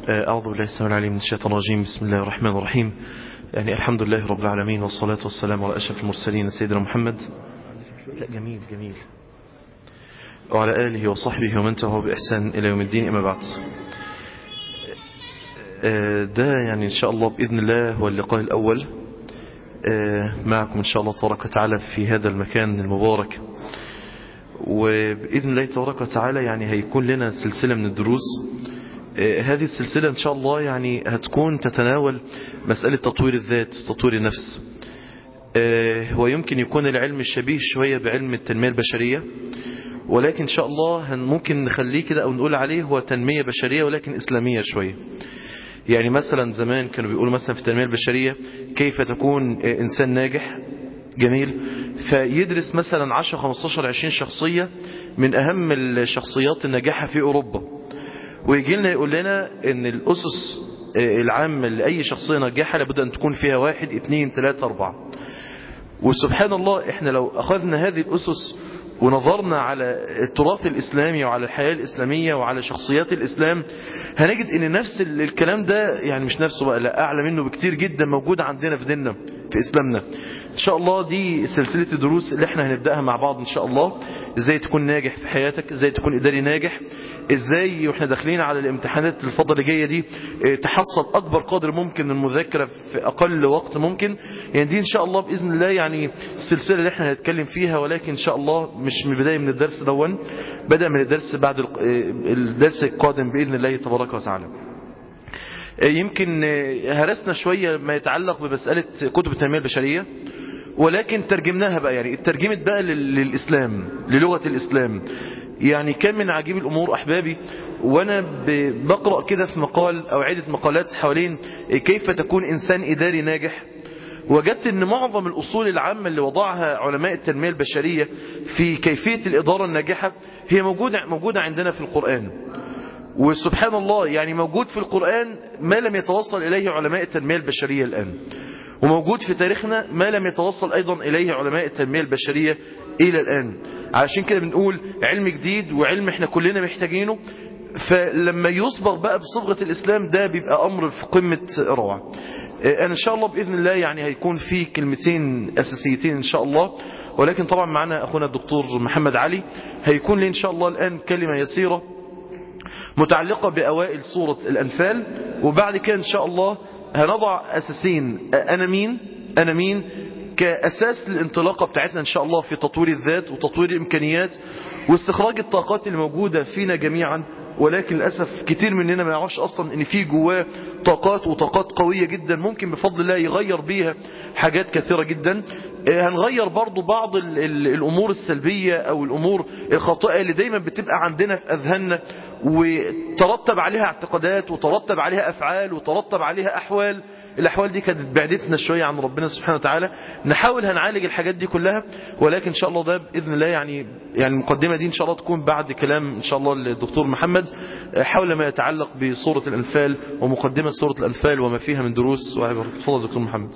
أعوذ بالله السلام العليم من الشيطان الرجيم بسم الله الرحمن الرحيم يعني الحمد لله رب العالمين والصلاة والسلام على أشرف المرسلين سيدنا محمد لا جميل جميل وعلى آله وصحبه ومن تبعه بإحسان إلى يوم الدين أما بعد ده يعني إن شاء الله بإذن الله هو اللقاء الأول معكم إن شاء الله تبارك وتعالى في هذا المكان المبارك وبإذن الله تبارك وتعالى يعني هيكون لنا سلسلة من الدروس هذه السلسلة إن شاء الله يعني هتكون تتناول مسألة تطوير الذات تطوير النفس ويمكن يكون العلم الشبيه شوية بعلم التنمية البشرية ولكن إن شاء الله ممكن نخليه كده أو نقول عليه هو تنمية بشرية ولكن إسلامية شوية يعني مثلا زمان كانوا بيقولوا مثلا في التنمية البشرية كيف تكون إنسان ناجح جميل فيدرس مثلا 10 15 20 شخصية من أهم الشخصيات الناجحة في أوروبا ويجي لنا يقول لنا ان الأسس العامة لأي شخصية ناجحة لابد أن تكون فيها واحد اثنين ثلاثة أربعة وسبحان الله احنا لو أخذنا هذه الأسس ونظرنا على التراث الإسلامي وعلى الحياة الإسلامية وعلى شخصيات الإسلام هنجد ان نفس الكلام ده يعني مش نفسه بقى لا أعلى منه بكتير جدا موجود عندنا في ديننا في إسلامنا إن شاء الله دي سلسلة الدروس اللي احنا هنبدأها مع بعض إن شاء الله ازاي تكون ناجح في حياتك ازاي تكون إداري ناجح ازاي واحنا داخلين على الامتحانات الفترة اللي جاية دي تحصل أكبر قدر ممكن من المذاكرة في أقل وقت ممكن يعني دي إن شاء الله بإذن الله يعني السلسلة اللي احنا هنتكلم فيها ولكن إن شاء الله مش من البداية من الدرس دون بدأ من الدرس بعد الدرس القادم بإذن الله تبارك وتعالى يمكن هرسنا شوية ما يتعلق بمسألة كتب التنمية البشرية ولكن ترجمناها بقى يعني اترجمت بقى للإسلام للغة الإسلام يعني كان من عجيب الأمور أحبابي وأنا بقرأ كده في مقال أو عدة مقالات حوالين كيف تكون إنسان إداري ناجح وجدت ان معظم الأصول العامة اللي وضعها علماء التنمية البشرية في كيفية الإدارة الناجحة هي موجودة, موجودة عندنا في القرآن وسبحان الله يعني موجود في القرآن ما لم يتوصل إليه علماء التنمية البشرية الآن وموجود في تاريخنا ما لم يتوصل أيضا إليه علماء التنمية البشرية إلى الآن علشان كده بنقول علم جديد وعلم احنا كلنا محتاجينه فلما يصبغ بقى بصبغة الإسلام ده بيبقى أمر في قمة روعة أنا إن شاء الله بإذن الله يعني هيكون في كلمتين أساسيتين إن شاء الله ولكن طبعا معنا أخونا الدكتور محمد علي هيكون لي إن شاء الله الآن كلمة يسيرة متعلقة بأوائل سورة الأنفال وبعد كده إن شاء الله هنضع أساسين أنا مين أنا مين كأساس للانطلاقة بتاعتنا إن شاء الله في تطوير الذات وتطوير الإمكانيات واستخراج الطاقات اللي موجودة فينا جميعا ولكن للأسف كتير مننا ما يعرفش أصلا إن في جواه طاقات وطاقات قوية جدا ممكن بفضل الله يغير بيها حاجات كثيرة جدا هنغير برضو بعض ال ال الأمور السلبية أو الأمور الخاطئة اللي دايما بتبقى عندنا في أذهاننا وترتب عليها اعتقادات وترتب عليها أفعال وترتب عليها أحوال الأحوال دي كانت بعدتنا شوية عن ربنا سبحانه وتعالى نحاول هنعالج الحاجات دي كلها ولكن إن شاء الله ده بإذن الله يعني يعني المقدمة دي إن شاء الله تكون بعد كلام إن شاء الله الدكتور محمد حول ما يتعلق بصورة الأنفال ومقدمة سورة الأنفال وما فيها من دروس وعبر تفضل دكتور محمد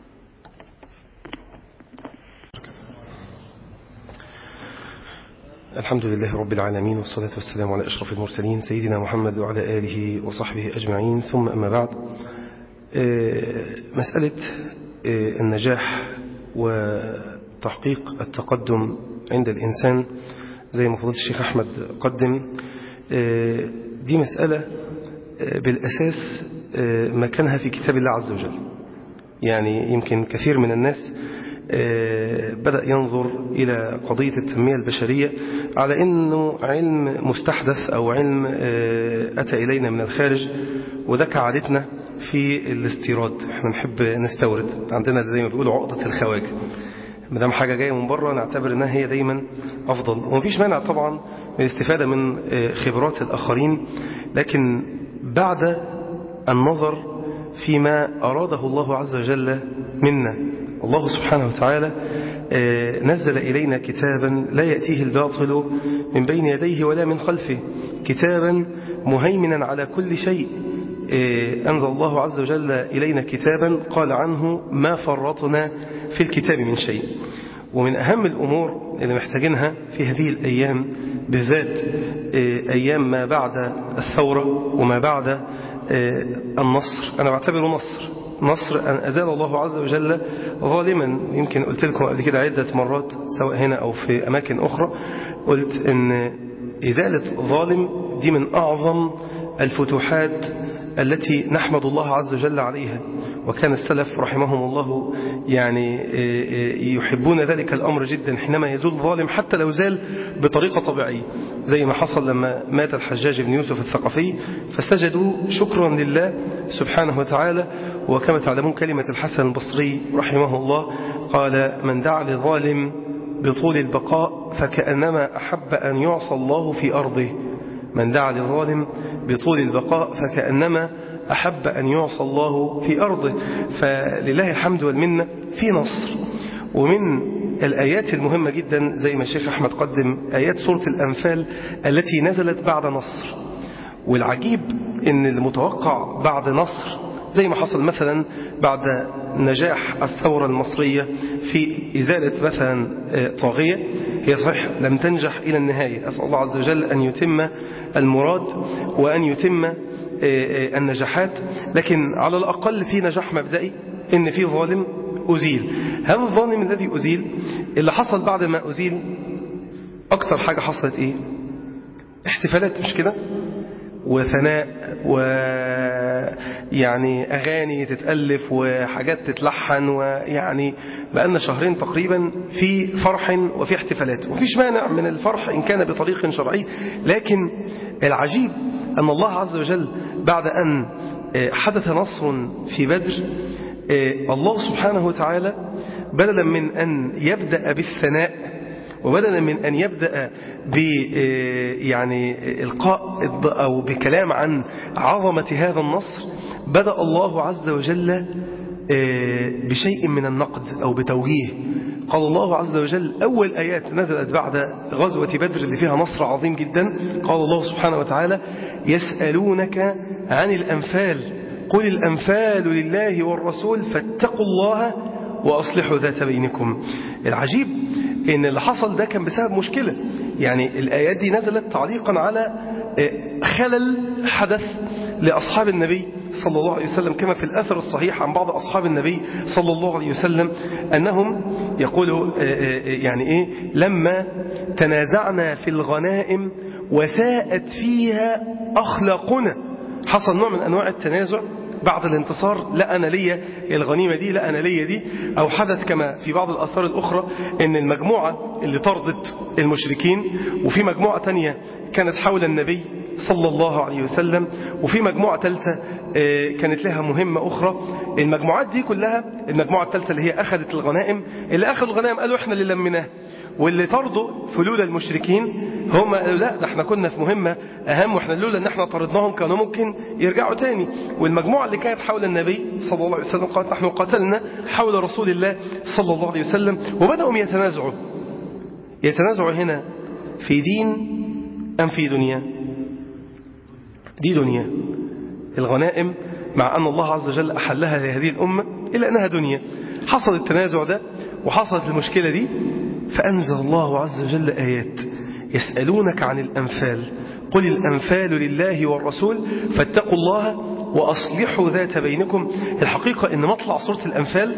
الحمد لله رب العالمين والصلاة والسلام على أشرف المرسلين سيدنا محمد وعلى آله وصحبه أجمعين ثم أما بعد مسألة النجاح وتحقيق التقدم عند الإنسان زي ما فضلت الشيخ أحمد قدم دي مسألة بالأساس مكانها في كتاب الله عز وجل يعني يمكن كثير من الناس بدأ ينظر إلى قضية التنمية البشرية على أنه علم مستحدث أو علم أتى إلينا من الخارج وده كعادتنا في الاستيراد احنا نحب نستورد عندنا زي ما بيقولوا عقدة الخواجة ما دام حاجة جاية من بره نعتبر انها هي دايما افضل ومفيش مانع طبعا من الاستفادة من خبرات الاخرين لكن بعد النظر فيما اراده الله عز وجل منا الله سبحانه وتعالى نزل إلينا كتابا لا يأتيه الباطل من بين يديه ولا من خلفه كتابا مهيمنا على كل شيء أنزل الله عز وجل إلينا كتابا قال عنه ما فرطنا في الكتاب من شيء ومن أهم الأمور اللي محتاجينها في هذه الأيام بالذات أيام ما بعد الثورة وما بعد النصر أنا بعتبره نصر نصر أن أزال الله عز وجل ظالما يمكن قلت لكم قبل كده عدة مرات سواء هنا أو في أماكن أخرى قلت أن إزالة ظالم دي من أعظم الفتوحات التي نحمد الله عز وجل عليها وكان السلف رحمهم الله يعني يحبون ذلك الأمر جدا حينما يزول ظالم حتى لو زال بطريقة طبيعية زي ما حصل لما مات الحجاج بن يوسف الثقفي فسجدوا شكرا لله سبحانه وتعالى وكما تعلمون كلمة الحسن البصري رحمه الله قال من دعا لظالم بطول البقاء فكأنما أحب أن يعصى الله في أرضه من دعا لظالم بطول البقاء فكأنما أحب أن يعصى الله في أرضه فلله الحمد والمنة في نصر ومن الآيات المهمة جدا زي ما الشيخ أحمد قدم آيات سورة الأنفال التي نزلت بعد نصر والعجيب أن المتوقع بعد نصر زي ما حصل مثلا بعد نجاح الثورة المصرية في إزالة مثلا طاغية هي صحيح لم تنجح إلى النهاية أسأل الله عز وجل أن يتم المراد وأن يتم النجاحات لكن على الأقل في نجاح مبدئي إن في ظالم أزيل هذا الظالم الذي أزيل اللي حصل بعد ما أزيل أكثر حاجة حصلت إيه احتفالات مش كده وثناء ويعني أغاني تتألف وحاجات تتلحن ويعني بقالنا شهرين تقريبا في فرح وفي احتفالات وفيش مانع من الفرح إن كان بطريق شرعي لكن العجيب أن الله عز وجل بعد أن حدث نصر في بدر الله سبحانه وتعالى بدلا من أن يبدأ بالثناء وبدلا من أن يبدأ ب يعني إلقاء أو بكلام عن عظمة هذا النصر بدأ الله عز وجل بشيء من النقد أو بتوجيه قال الله عز وجل أول آيات نزلت بعد غزوة بدر اللي فيها نصر عظيم جدا قال الله سبحانه وتعالى يسألونك عن الأنفال قل الأنفال لله والرسول فاتقوا الله وأصلحوا ذات بينكم العجيب ان اللي حصل ده كان بسبب مشكلة يعني الآيات دي نزلت تعليقا على خلل حدث لأصحاب النبي صلى الله عليه وسلم كما في الأثر الصحيح عن بعض أصحاب النبي صلى الله عليه وسلم أنهم يقولوا يعني إيه لما تنازعنا في الغنائم وساءت فيها أخلاقنا حصل نوع من أنواع التنازع بعد الانتصار لا أنا ليا الغنيمة دي لا أنا ليا دي أو حدث كما في بعض الآثار الأخرى أن المجموعة اللي طردت المشركين وفي مجموعة تانية كانت حول النبي صلى الله عليه وسلم وفي مجموعة ثالثة كانت لها مهمة أخرى المجموعات دي كلها المجموعة الثالثة اللي هي أخذت الغنائم اللي أخذوا الغنائم قالوا إحنا اللي لمناه واللي طردوا فلول المشركين هم قالوا لا ده احنا كنا في مهمة أهم واحنا لولا ان احنا طردناهم كانوا ممكن يرجعوا تاني والمجموعة اللي كانت حول النبي صلى الله عليه وسلم قالت نحن قتلنا حول رسول الله صلى الله عليه وسلم وبدأوا يتنازعوا يتنازعوا هنا في دين أم في دنيا دي دنيا الغنائم مع أن الله عز وجل أحلها لهذه الأمة إلا أنها دنيا حصل التنازع ده وحصلت المشكلة دي فأنزل الله عز وجل آيات يسألونك عن الأنفال قل الأنفال لله والرسول فاتقوا الله وأصلحوا ذات بينكم الحقيقة أن مطلع سورة الأنفال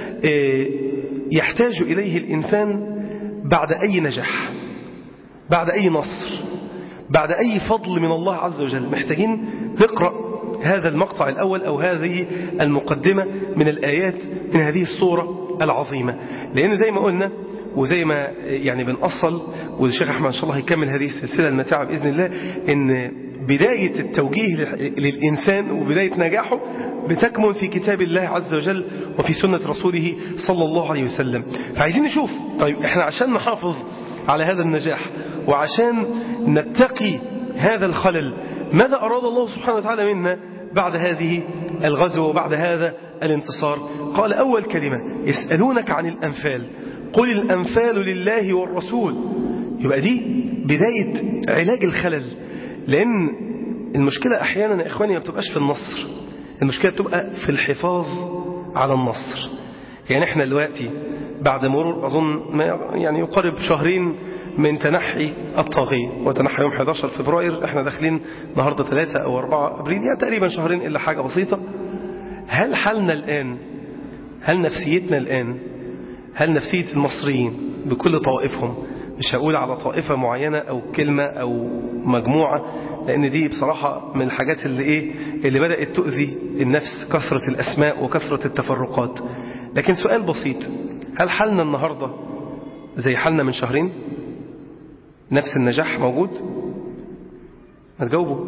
يحتاج إليه الإنسان بعد أي نجاح بعد أي نصر بعد أي فضل من الله عز وجل محتاجين نقرأ هذا المقطع الأول أو هذه المقدمة من الآيات من هذه الصورة العظيمة لأن زي ما قلنا وزي ما يعني بنأصل والشيخ أحمد إن شاء الله هيكمل هذه السلسلة المتاعة بإذن الله إن بداية التوجيه للإنسان وبداية نجاحه بتكمن في كتاب الله عز وجل وفي سنة رسوله صلى الله عليه وسلم فعايزين نشوف طيب احنا عشان نحافظ على هذا النجاح وعشان نتقي هذا الخلل ماذا أراد الله سبحانه وتعالى منا بعد هذه الغزوة وبعد هذا الانتصار قال أول كلمة يسألونك عن الأنفال قل الأنفال لله والرسول يبقى دي بداية علاج الخلل لأن المشكلة أحيانا يا إخواني ما بتبقاش في النصر المشكلة بتبقى في الحفاظ على النصر يعني احنا دلوقتي بعد مرور أظن ما يعني يقارب شهرين من تنحي الطاغية وتنحى يوم 11 فبراير احنا داخلين النهاردة 3 أو 4 أبريل يعني تقريبا شهرين إلا حاجة بسيطة هل حالنا الآن هل نفسيتنا الآن هل نفسية المصريين بكل طوائفهم مش هقول على طائفة معينة أو كلمة أو مجموعة لأن دي بصراحة من الحاجات اللي إيه اللي بدأت تؤذي النفس كثرة الأسماء وكثرة التفرقات لكن سؤال بسيط هل حالنا النهاردة زي حالنا من شهرين نفس النجاح موجود ما تجاوبوا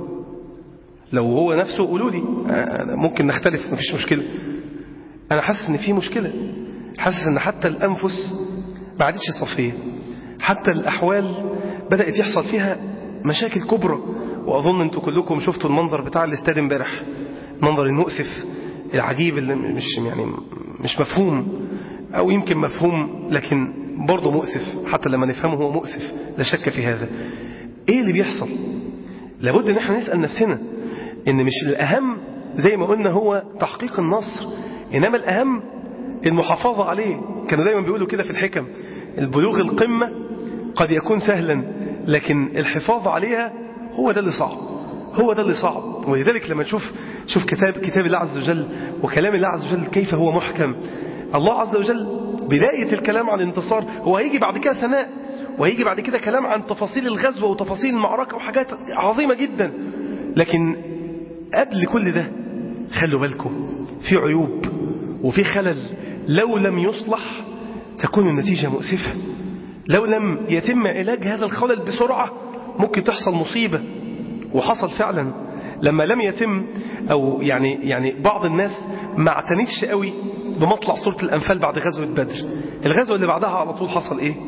لو هو نفسه قولوا لي ممكن نختلف مفيش مشكلة أنا حاسس إن في مشكلة حاسس إن حتى الأنفس ما عادتش صفية حتى الأحوال بدأت يحصل فيها مشاكل كبرى وأظن أنتم كلكم شفتوا المنظر بتاع الاستاد امبارح المنظر المؤسف العجيب اللي مش يعني مش مفهوم أو يمكن مفهوم لكن برضه مؤسف حتى لما نفهمه هو مؤسف لا شك في هذا إيه اللي بيحصل لابد ان احنا نسأل نفسنا ان مش الأهم زي ما قلنا هو تحقيق النصر إنما الأهم المحافظة عليه كانوا دايما بيقولوا كده في الحكم البلوغ القمة قد يكون سهلا لكن الحفاظ عليها هو ده اللي صعب هو ده اللي صعب ولذلك لما نشوف شوف كتاب كتاب الله عز وجل وكلام الله عز وجل كيف هو محكم الله عز وجل بداية الكلام عن الانتصار هو هيجي بعد كده ثناء وهيجي بعد كده كلام عن تفاصيل الغزوة وتفاصيل المعركة وحاجات عظيمة جدا لكن قبل كل ده خلوا بالكم في عيوب وفي خلل لو لم يصلح تكون النتيجة مؤسفة لو لم يتم علاج هذا الخلل بسرعة ممكن تحصل مصيبة وحصل فعلا لما لم يتم أو يعني يعني بعض الناس ما اعتنتش قوي بمطلع سورة الأنفال بعد غزوة بدر الغزوة اللي بعدها على طول حصل إيه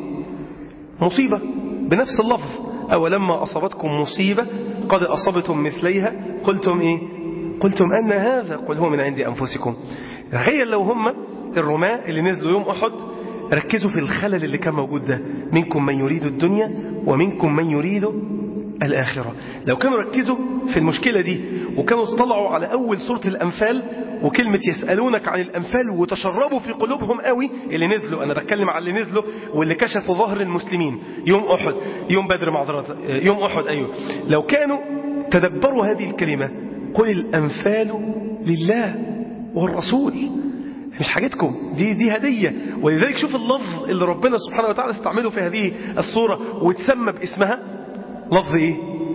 مصيبة بنفس اللفظ أولما أصابتكم مصيبة قد أصبتم مثليها قلتم إيه قلتم أن هذا قل هو من عند أنفسكم تخيل لو هم الرماة اللي نزلوا يوم أحد ركزوا في الخلل اللي كان موجود ده منكم من يريد الدنيا ومنكم من يريد الآخرة لو كانوا ركزوا في المشكلة دي وكانوا اطلعوا على أول سورة الأنفال وكلمة يسألونك عن الأنفال وتشربوا في قلوبهم قوي اللي نزلوا أنا بتكلم على اللي نزلوا واللي كشفوا ظهر المسلمين يوم أحد يوم بدر معذرات يوم أحد أيوه لو كانوا تدبروا هذه الكلمة قل الأنفال لله والرسول مش حاجتكم دي دي هدية ولذلك شوف اللفظ اللي ربنا سبحانه وتعالى استعمله في هذه الصورة وتسمى باسمها لفظ ايه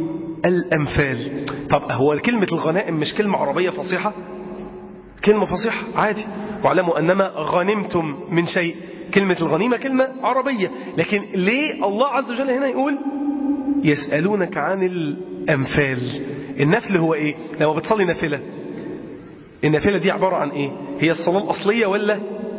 الأنفال طب هو كلمة الغنائم مش كلمة عربية فصيحة كلمة فصيحة عادي واعلموا أنما غنمتم من شيء كلمة الغنيمة كلمة عربية لكن ليه الله عز وجل هنا يقول يسألونك عن الأنفال النفل هو ايه لما بتصلي نافلة النافلة دي عبارة عن ايه هي الصلاة الأصلية ولا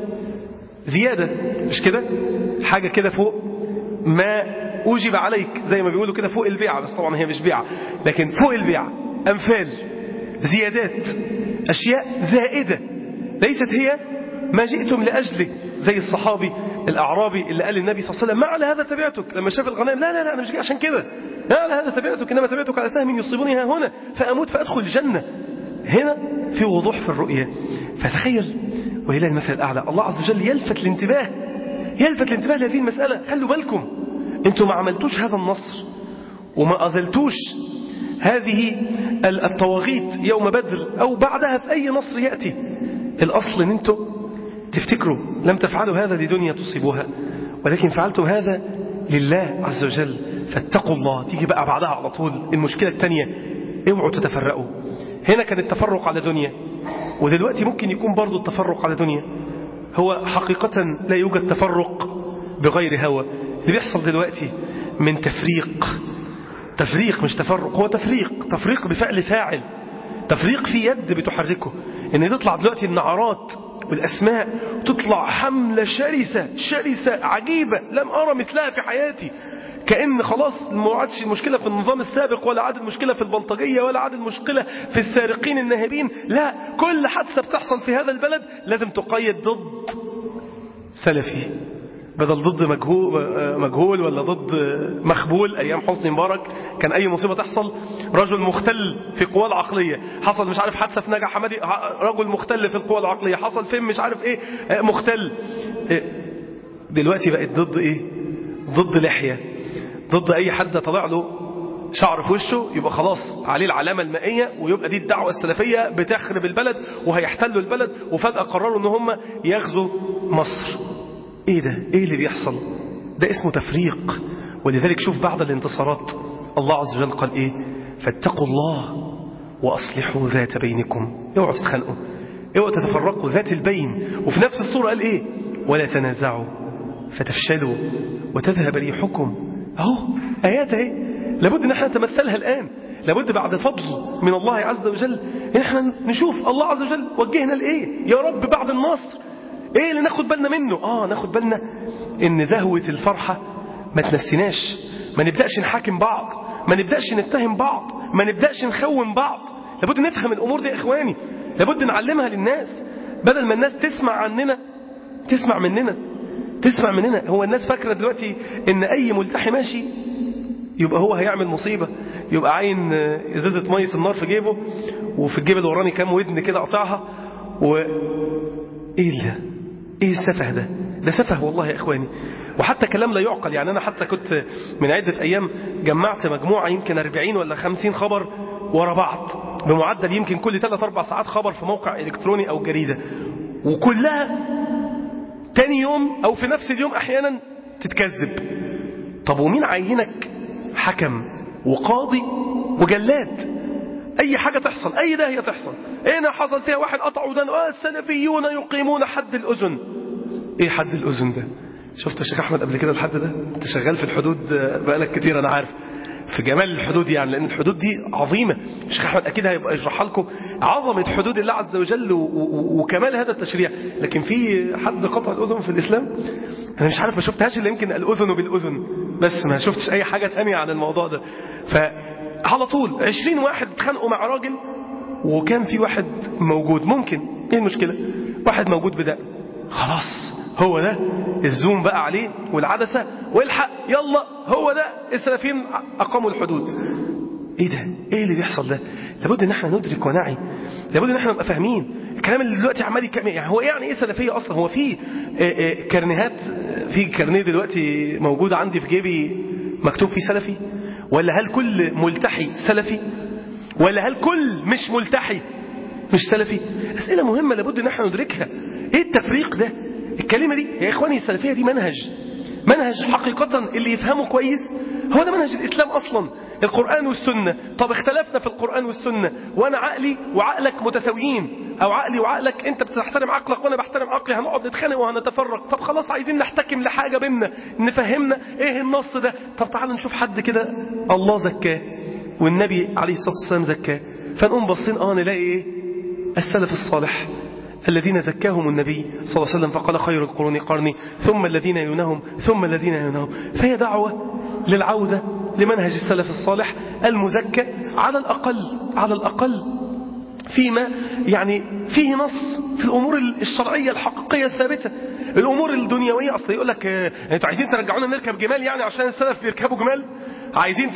زيادة مش كده حاجة كده فوق ما أوجب عليك زي ما بيقولوا كده فوق البيعة بس طبعا هي مش بيعة لكن فوق البيعة أنفال زيادات أشياء زائدة ليست هي ما جئتم لأجله زي الصحابي الأعرابي اللي قال للنبي صلى الله عليه وسلم ما على هذا تبعتك لما شاف الغنائم لا لا لا أنا مش جاي عشان كده لا على هذا تبعتك إنما تبعتك على سهم يصيبني ها هنا فأموت فأدخل الجنة هنا في وضوح في الرؤية فتخيل وإلى المثل الأعلى الله عز وجل يلفت الانتباه يلفت الانتباه لهذه المسألة خلوا بالكم انتوا ما عملتوش هذا النصر وما أزلتوش هذه الطواغيت يوم بدر أو بعدها في أي نصر يأتي الأصل ان انتوا تفتكروا لم تفعلوا هذا لدنيا تصيبوها ولكن فعلتم هذا لله عز وجل فاتقوا الله تيجي بقى بعدها على طول المشكلة الثانية اوعوا تتفرقوا هنا كان التفرق على دنيا ودلوقتي ممكن يكون برضو التفرق على دنيا هو حقيقة لا يوجد تفرق بغير هوى اللي بيحصل دلوقتي من تفريق تفريق مش تفرق هو تفريق تفريق بفعل فاعل تفريق في يد بتحركه ان تطلع دلوقتي النعرات والاسماء تطلع حملة شرسة شرسة عجيبة لم ارى مثلها في حياتي كأن خلاص ما عادش المشكلة في النظام السابق ولا عاد المشكلة في البلطجية ولا عاد المشكلة في السارقين الناهبين لا كل حادثة بتحصل في هذا البلد لازم تقيد ضد سلفي بدل ضد مجهول, مجهول ولا ضد مخبول أيام حسني مبارك كان أي مصيبة تحصل رجل مختل في قواه العقلية حصل مش عارف حادثة في نجع حمادي رجل مختل في القوى العقلية حصل فين مش عارف إيه مختل دلوقتي بقت ضد ايه ضد لحية ضد اي حد طلع له شعر في وشه يبقى خلاص عليه العلامة المائية ويبقى دي الدعوة السلفية بتخرب البلد وهيحتلوا البلد وفجأة قرروا ان هم يغزوا مصر ايه ده ايه اللي بيحصل ده اسمه تفريق ولذلك شوف بعد الانتصارات الله عز وجل قال ايه فاتقوا الله واصلحوا ذات بينكم اوعوا تتخانقوا اوعوا تتفرقوا ذات البين وفي نفس الصورة قال ايه ولا تنازعوا فتفشلوا وتذهب ريحكم اهو ايات اهي لابد ان احنا نتمثلها الان لابد بعد فضل من الله عز وجل ان احنا نشوف الله عز وجل وجهنا لايه يا رب بعد النصر ايه اللي ناخد بالنا منه اه ناخد بالنا ان ذهوة الفرحة ما تنسيناش ما نبدأش نحاكم بعض ما نبدأش نتهم بعض ما نبدأش نخون بعض لابد نفهم الامور دي يا اخواني لابد نعلمها للناس بدل ما الناس تسمع عننا تسمع مننا تسمع مننا هو الناس فاكرة دلوقتي ان اي ملتحي ماشي يبقى هو هيعمل مصيبة يبقى عين ازازة مية النار في جيبه وفي الجيب اللي وراني كام ودن كده قطعها و ايه ده ايه السفه ده ده سفه والله يا اخواني وحتى كلام لا يعقل يعني انا حتى كنت من عدة ايام جمعت مجموعة يمكن 40 ولا 50 خبر ورا بعض بمعدل يمكن كل 3 4 ساعات خبر في موقع الكتروني او جريدة وكلها تاني يوم او في نفس اليوم احيانا تتكذب طب ومين عينك حكم وقاضي وجلاد اي حاجة تحصل اي داهية تحصل هنا حصل فيها واحد قطع ودان اه السلفيون يقيمون حد الاذن ايه حد الاذن ده شفت يا شيخ احمد قبل كده الحد ده انت شغال في الحدود بقالك كتير انا عارف في جمال الحدود يعني لان الحدود دي عظيمة الشيخ احمد اكيد هيبقى يشرحها لكم عظمة حدود الله عز وجل وكمال هذا التشريع لكن في حد قطع الاذن في الاسلام انا مش عارف ما شفتهاش الا يمكن الاذن بالاذن بس ما شفتش اي حاجة تانية عن الموضوع ده ف على طول عشرين واحد اتخانقوا مع راجل وكان في واحد موجود ممكن ايه المشكلة واحد موجود بدأ خلاص هو ده الزوم بقى عليه والعدسة والحق يلا هو ده السلفيين أقاموا الحدود ايه ده ايه اللي بيحصل ده لابد ان احنا ندرك ونعي لابد ان احنا نبقى فاهمين الكلام اللي دلوقتي عمال يكمل يعني هو يعني ايه سلفيه اصلا هو في كرنيهات في كرنيه دلوقتي موجود عندي في جيبي مكتوب فيه سلفي ولا هل كل ملتحي سلفي ولا هل كل مش ملتحي مش سلفي أسئلة مهمة لابد ان احنا ندركها ايه التفريق ده الكلمة دي يا اخواني السلفية دي منهج منهج حقيقة اللي يفهمه كويس هو ده منهج الإسلام أصلا القرآن والسنة طب اختلفنا في القرآن والسنة وأنا عقلي وعقلك متساويين أو عقلي وعقلك أنت بتحترم عقلك وأنا بحترم عقلي هنقعد نتخانق وهنتفرق طب خلاص عايزين نحتكم لحاجة بينا نفهمنا إيه النص ده طب تعالوا نشوف حد كده الله زكاه والنبي عليه الصلاة والسلام زكاه فنقوم باصين اه نلاقي إيه السلف الصالح الذين زكاهم النبي صلى الله عليه وسلم فقال خير القرون قرني ثم الذين يلونهم ثم الذين يلونهم فهي دعوة للعودة لمنهج السلف الصالح المزكى على الأقل على الأقل فيما يعني فيه نص في الأمور الشرعية الحقيقية الثابتة الأمور الدنيوية أصلا يقول لك أنتوا عايزين ترجعونا نركب جمال يعني عشان السلف بيركبوا جمال عايزين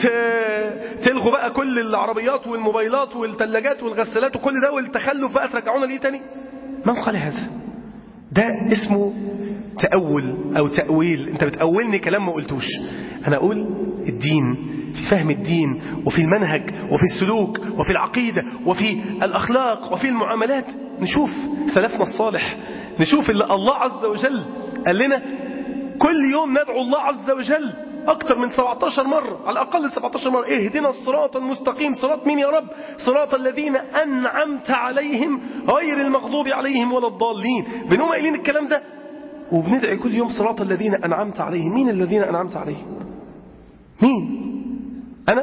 تلغوا بقى كل العربيات والموبايلات والثلاجات والغسالات وكل ده والتخلف بقى ترجعونا ليه تاني من قال هذا ده اسمه تأول أو تأويل أنت بتأولني كلام ما قلتوش أنا أقول الدين في فهم الدين وفي المنهج وفي السلوك وفي العقيدة وفي الأخلاق وفي المعاملات نشوف سلفنا الصالح نشوف اللي الله عز وجل قال لنا كل يوم ندعو الله عز وجل أكثر من 17 مرة على الأقل 17 مرة اهدنا الصراط المستقيم صراط مين يا رب صراط الذين أنعمت عليهم غير المغضوب عليهم ولا الضالين بنقوم قايلين الكلام ده وبندعي كل يوم صراط الذين أنعمت عليهم مين الذين أنعمت عليهم مين أنا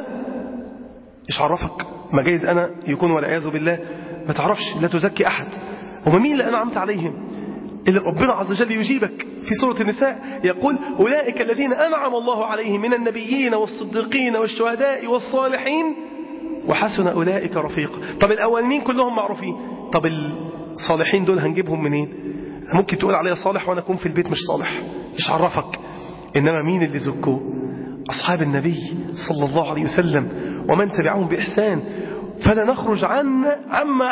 إيش عرفك ما جايز أنا يكون والعياذ بالله ما تعرفش لا تزكي أحد وما مين اللي أنعمت عليهم اللي ربنا عز وجل يجيبك في سورة النساء يقول أولئك الذين أنعم الله عليهم من النبيين والصديقين والشهداء والصالحين وحسن أولئك رفيقا طب الأولين كلهم معروفين طب الصالحين دول هنجيبهم منين ممكن تقول عليا صالح وأنا أكون في البيت مش صالح مش عرفك إنما مين اللي زكوه أصحاب النبي صلى الله عليه وسلم ومن تبعهم بإحسان فلا نخرج عنا عما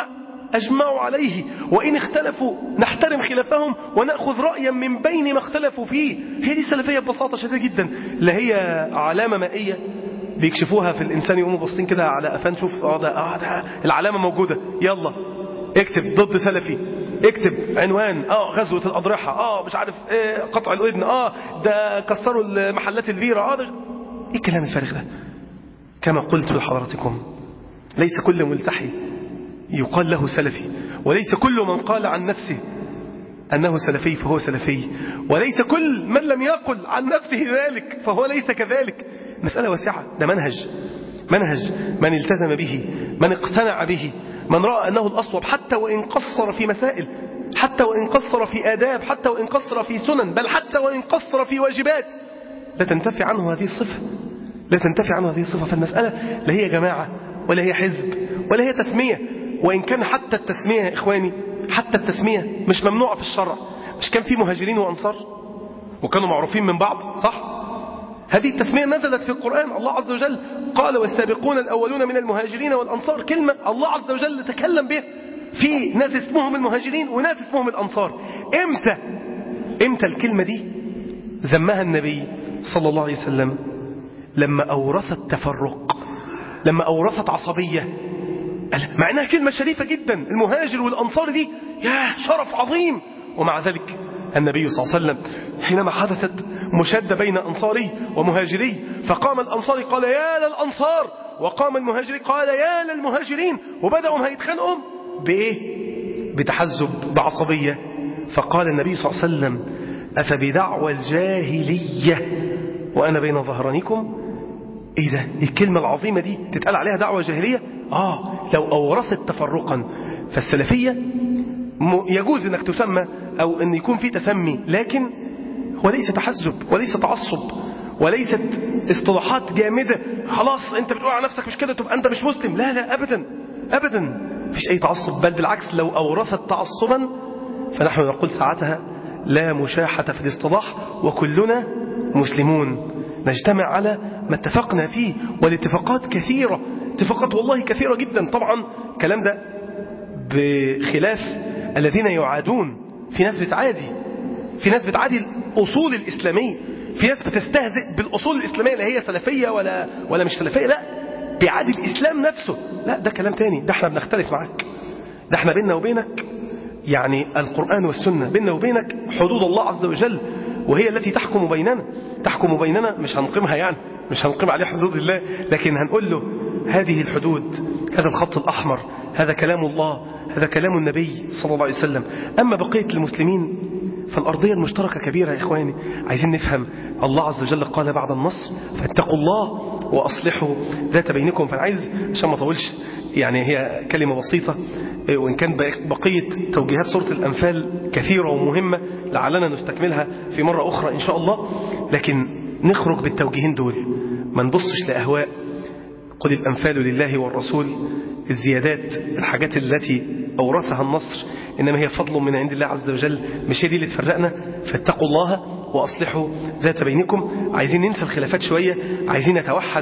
أجمعوا عليه وإن اختلفوا نحترم خلافهم ونأخذ رأيا من بين ما اختلفوا فيه هي دي السلفية ببساطة شديدة جدا لا هي علامة مائية بيكشفوها في الإنسان يقوموا باصين كده على قفان شوف اه ده, اه ده العلامة موجودة يلا اكتب ضد سلفي اكتب عنوان اه غزوة الأضرحة اه مش عارف ايه قطع الودن اه ده كسروا المحلات البيرة اه ده ايه الكلام الفارغ ده كما قلت لحضراتكم ليس كل ملتحي يقال له سلفي وليس كل من قال عن نفسه أنه سلفي فهو سلفي وليس كل من لم يقل عن نفسه ذلك فهو ليس كذلك مسألة واسعة ده منهج منهج من التزم به من اقتنع به من رأى أنه الأصوب حتى وإن قصر في مسائل حتى وإن قصر في آداب حتى وإن قصر في سنن بل حتى وإن قصر في واجبات لا تنتفي عنه هذه الصفة لا تنتفي عنه هذه الصفة فالمسألة لا هي جماعة ولا هي حزب ولا هي تسمية وإن كان حتى التسمية يا إخواني حتى التسمية مش ممنوعة في الشرع مش كان في مهاجرين وأنصار وكانوا معروفين من بعض صح هذه التسمية نزلت في القرآن الله عز وجل قال والسابقون الأولون من المهاجرين والأنصار كلمة الله عز وجل تكلم بها في ناس اسمهم المهاجرين وناس اسمهم الأنصار امتى امتى الكلمة دي ذمها النبي صلى الله عليه وسلم لما أورثت تفرق لما أورثت عصبية مع أنها كلمة شريفة جدا المهاجر والأنصار دي يا شرف عظيم ومع ذلك النبي صلى الله عليه وسلم حينما حدثت مشادة بين أنصاري ومهاجري فقام الأنصاري قال يا للأنصار وقام المهاجري قال يا للمهاجرين وبدأوا هيتخانقوا بإيه؟ بتحزب بعصبية فقال النبي صلى الله عليه وسلم أفبدعوى الجاهلية وأنا بين ظهرانيكم إيه ده الكلمة العظيمة دي تتقال عليها دعوة جاهلية آه لو أورثت تفرقا فالسلفية يجوز أنك تسمى أو أن يكون في تسمي لكن هو ليس تحزب وليس تعصب وليست اصطلاحات جامدة خلاص انت بتقول على نفسك مش كده تبقى انت مش مسلم لا لا ابدا ابدا مفيش اي تعصب بل بالعكس لو اورثت تعصبا فنحن نقول ساعتها لا مشاحة في الاصطلاح وكلنا مسلمون نجتمع على ما اتفقنا فيه والاتفاقات كثيرة اتفاقات والله كثيرة جدا طبعا الكلام ده بخلاف الذين يعادون في ناس بتعادي في ناس بتعادي الأصول الإسلامية في ناس بتستهزئ بالأصول الإسلامية لا هي سلفية ولا, ولا مش سلفية لا بيعادي الإسلام نفسه لا ده كلام تاني ده احنا بنختلف معاك ده احنا بيننا وبينك يعني القرآن والسنة بيننا وبينك حدود الله عز وجل وهي التي تحكم بيننا تحكم بيننا مش هنقيمها يعني مش هنقيم عليه حدود الله لكن هنقول له هذه الحدود هذا الخط الأحمر هذا كلام الله هذا كلام النبي صلى الله عليه وسلم أما بقية المسلمين فالأرضية المشتركة كبيرة يا إخواني عايزين نفهم الله عز وجل قال بعد النصر فاتقوا الله وأصلحوا ذات بينكم فأنا عايز عشان ما أطولش يعني هي كلمة بسيطة وإن كان بقية توجيهات سورة الأنفال كثيرة ومهمة لعلنا نستكملها في مرة أخرى إن شاء الله لكن نخرج بالتوجيهين دول ما نبصش لأهواء قل الأنفال لله والرسول الزيادات الحاجات التي أورثها النصر إنما هي فضل من عند الله عز وجل مش هي دي اللي تفرقنا فاتقوا الله وأصلحوا ذات بينكم عايزين ننسى الخلافات شوية عايزين نتوحد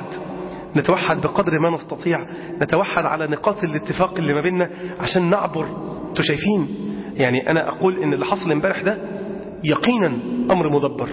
نتوحد بقدر ما نستطيع نتوحد على نقاط الاتفاق اللي ما بيننا عشان نعبر انتوا شايفين يعني أنا أقول إن اللي حصل امبارح ده يقينا أمر مدبر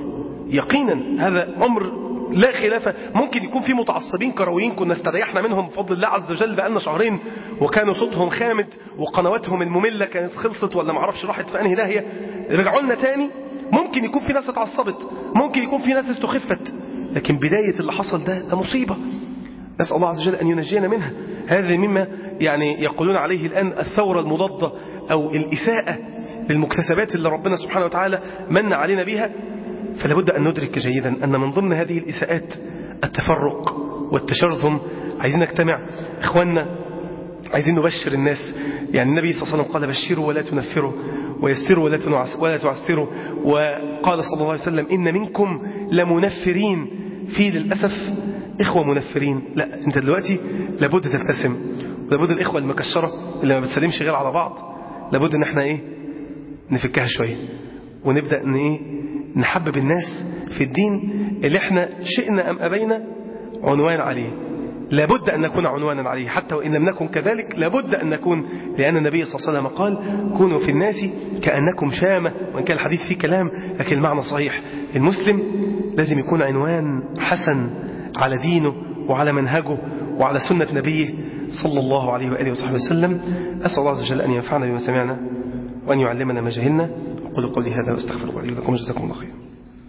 يقينا هذا أمر لا خلاف ممكن يكون في متعصبين كرويين كنا استريحنا منهم بفضل الله عز وجل بقالنا شهرين وكانوا صوتهم خامد وقنواتهم المملة كانت خلصت ولا معرفش راحت في أنهي داهية رجعوا لنا تاني ممكن يكون في ناس اتعصبت ممكن يكون في ناس استخفت لكن بداية اللي حصل ده ده مصيبة نسأل الله عز وجل أن ينجينا منها هذا مما يعني يقولون عليه الآن الثورة المضادة أو الإساءة للمكتسبات اللي ربنا سبحانه وتعالى من علينا بها فلا بد أن ندرك جيدا أن من ضمن هذه الإساءات التفرق والتشرذم عايزين نجتمع إخواننا عايزين نبشر الناس يعني النبي صلى الله عليه وسلم قال بشروا ولا تنفروا ويسروا ولا ولا تعسروا وقال صلى الله عليه وسلم إن منكم لمنفرين في للأسف إخوة منفرين لا أنت دلوقتي لابد تبتسم لابد الإخوة المكشرة اللي ما بتسلمش غير على بعض لابد ان احنا ايه نفكها شوية ونبدأ ان ايه نحبب الناس في الدين اللي احنا شئنا أم أبينا عنوان عليه لابد أن نكون عنوانا عليه حتى وإن لم نكن كذلك لابد أن نكون لأن النبي صلى الله عليه وسلم قال كونوا في الناس كأنكم شامة وإن كان الحديث فيه كلام لكن المعنى صحيح المسلم لازم يكون عنوان حسن على دينه وعلى منهجه وعلى سنة نبيه صلى الله عليه وآله وصحبه وسلم أسأل الله عز وجل أن ينفعنا بما سمعنا وأن يعلمنا ما جهلنا أقول قولي هذا وأستغفر الله لي ولكم جزاكم الله خيرا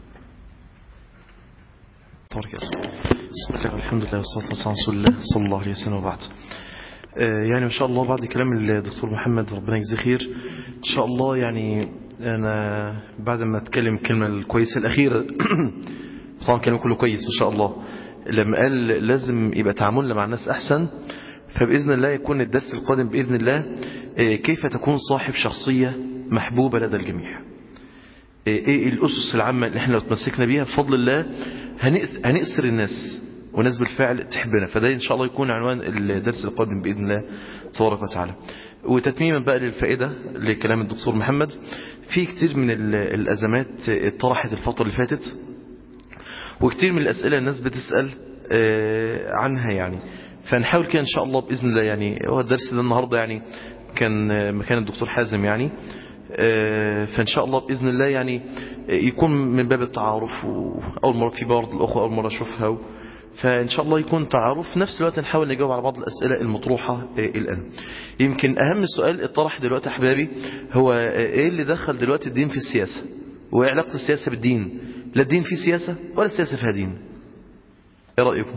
تبارك الله الحمد لله والصلاة والسلام على رسول الله صلى الله عليه وسلم وبعد يعني ما شاء الله بعد كلام الدكتور محمد ربنا يجزيه خير ان شاء الله يعني انا بعد ما اتكلم الكلمه الكويسه الاخيره طبعا كلام كله كويس ما شاء الله لما قال لازم يبقى تعاملنا مع الناس احسن فباذن الله يكون الدرس القادم باذن الله كيف تكون صاحب شخصيه محبوبه لدى الجميع ايه الاسس العامه اللي احنا لو تمسكنا بيها بفضل الله هنأسر الناس وناس بالفعل تحبنا فده ان شاء الله يكون عنوان الدرس القادم باذن الله تبارك وتعالى وتتميما بقى للفائده لكلام الدكتور محمد في كتير من الازمات اتطرحت الفتره اللي فاتت وكتير من الاسئله الناس بتسال عنها يعني فنحاول كده ان شاء الله باذن الله يعني هو الدرس ده النهارده يعني كان مكان الدكتور حازم يعني فإن شاء الله بإذن الله يعني يكون من باب التعارف أول مرة في بعض الأخوة أول مرة أشوفها فإن شاء الله يكون تعارف في نفس الوقت نحاول نجاوب على بعض الأسئلة المطروحة الآن يمكن أهم سؤال اتطرح دلوقتي أحبابي هو إيه اللي دخل دلوقتي الدين في السياسة وإيه علاقة السياسة بالدين لا الدين فيه سياسة ولا السياسة فيها دين إيه رأيكم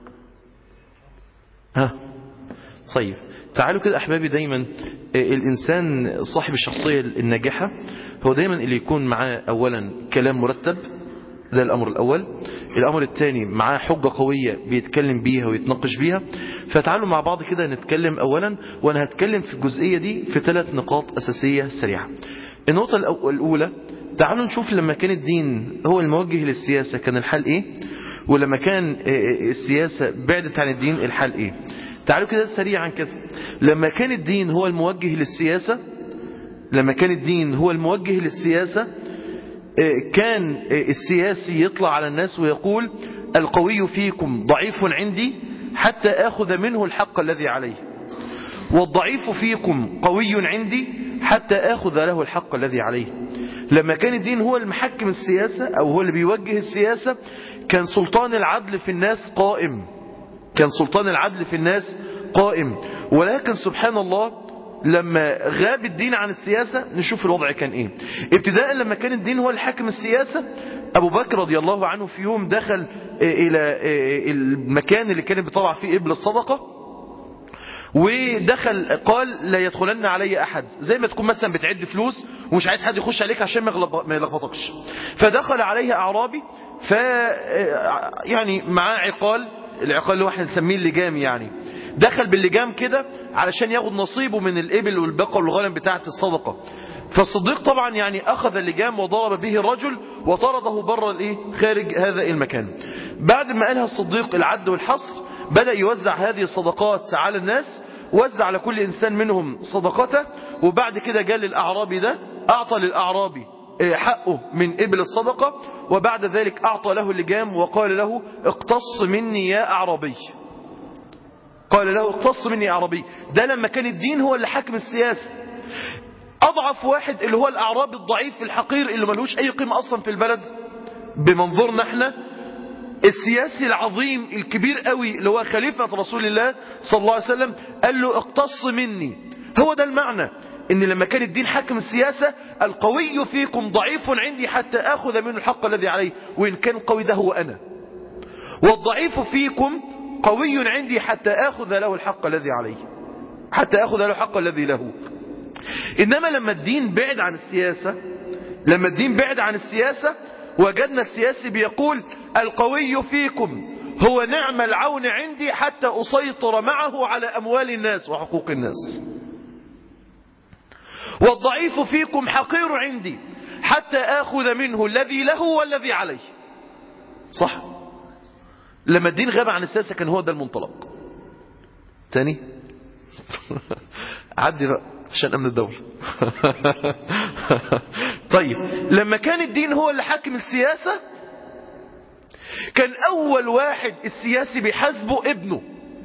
ها طيب تعالوا كده أحبابي دايما الإنسان صاحب الشخصية الناجحة هو دايما اللي يكون معاه أولا كلام مرتب ده الأمر الأول الأمر الثاني معاه حجة قوية بيتكلم بيها ويتناقش بيها فتعالوا مع بعض كده نتكلم أولا وأنا هتكلم في الجزئية دي في ثلاث نقاط أساسية سريعة النقطة الأولى تعالوا نشوف لما كان الدين هو الموجه للسياسة كان الحال إيه ولما كان السياسة بعدت عن الدين الحال إيه تعالوا كده سريعا كده لما كان الدين هو الموجه للسياسة لما كان الدين هو الموجه للسياسة كان السياسي يطلع على الناس ويقول القوي فيكم ضعيف عندي حتى آخذ منه الحق الذي عليه والضعيف فيكم قوي عندي حتى آخذ له الحق الذي عليه لما كان الدين هو المحكم السياسة أو هو اللي بيوجه السياسة كان سلطان العدل في الناس قائم كان سلطان العدل في الناس قائم ولكن سبحان الله لما غاب الدين عن السياسة نشوف الوضع كان ايه ابتداء لما كان الدين هو الحاكم السياسة ابو بكر رضي الله عنه في يوم دخل الى المكان اللي كان بيطلع فيه ابل الصدقة ودخل قال لا يدخلن علي احد زي ما تكون مثلا بتعد فلوس ومش عايز حد يخش عليك عشان ما يلخبطكش فدخل عليه اعرابي ف يعني معاه عقال العقال اللي هو احنا نسميه اللجام يعني دخل باللجام كده علشان ياخد نصيبه من الابل والبقر والغنم بتاعه الصدقه فالصديق طبعا يعني اخذ اللجام وضرب به الرجل وطرده بره الايه خارج هذا المكان بعد ما قالها الصديق العد والحصر بدا يوزع هذه الصدقات على الناس وزع على كل انسان منهم صدقته وبعد كده جاء للاعرابي ده اعطى للاعرابي حقه من ابل الصدقه وبعد ذلك أعطى له اللجام وقال له اقتص مني يا أعرابي قال له اقتص مني يا أعرابي ده لما كان الدين هو اللي حكم السياسة أضعف واحد اللي هو الأعرابي الضعيف الحقير اللي ملوش أي قيمة أصلا في البلد بمنظورنا احنا السياسي العظيم الكبير قوي اللي هو خليفة رسول الله صلى الله عليه وسلم قال له اقتص مني هو ده المعنى ان لما كان الدين حكم السياسة القوي فيكم ضعيف عندي حتى اخذ منه الحق الذي عليه وان كان القوي ده هو انا والضعيف فيكم قوي عندي حتى اخذ له الحق الذي عليه حتى اخذ له الحق الذي له انما لما الدين بعد عن السياسة لما الدين بعد عن السياسة وجدنا السياسي بيقول القوي فيكم هو نعم العون عندي حتى اسيطر معه على اموال الناس وحقوق الناس والضعيف فيكم حقير عندي حتى آخذ منه الذي له والذي عليه صح لما الدين غاب عن السياسة كان هو ده المنطلق تاني عدي بقى عشان أمن الدولة طيب لما كان الدين هو اللي حاكم السياسة كان أول واحد السياسي بيحاسبه ابنه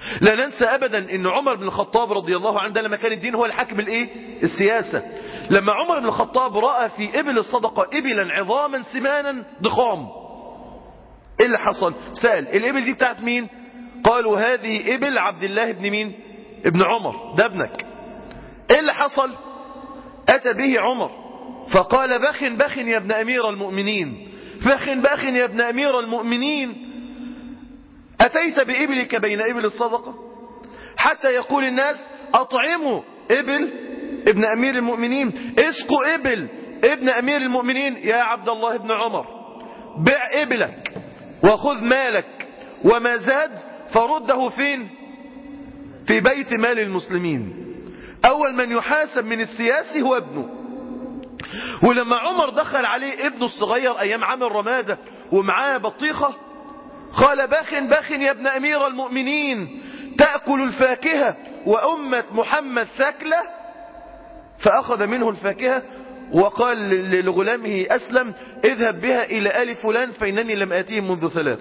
لا ننسى أبدا أن عمر بن الخطاب رضي الله عنه ده لما كان الدين هو الحاكم الإيه؟ السياسة لما عمر بن الخطاب رأى في إبل الصدقة إبلا عظاما سمانا ضخام إيه اللي حصل سأل الإبل دي بتاعت مين قالوا هذه إبل عبد الله بن مين ابن عمر ده ابنك إيه اللي حصل أتى به عمر فقال بخ بخ يا ابن أمير المؤمنين بخ بخ يا ابن أمير المؤمنين أتيت بإبلك بين إبل الصدقة حتى يقول الناس أطعموا إبل ابن أمير المؤمنين اسقوا إبل ابن أمير المؤمنين يا عبد الله بن عمر بع إبلك وخذ مالك وما زاد فرده فين في بيت مال المسلمين أول من يحاسب من السياسي هو ابنه ولما عمر دخل عليه ابنه الصغير أيام عام الرمادة ومعاه بطيخة قال بخ بخ يا ابن أمير المؤمنين تأكل الفاكهة وأمة محمد ثكلة فأخذ منه الفاكهة وقال لغلامه أسلم اذهب بها إلى آل فلان فإنني لم آتيه منذ ثلاث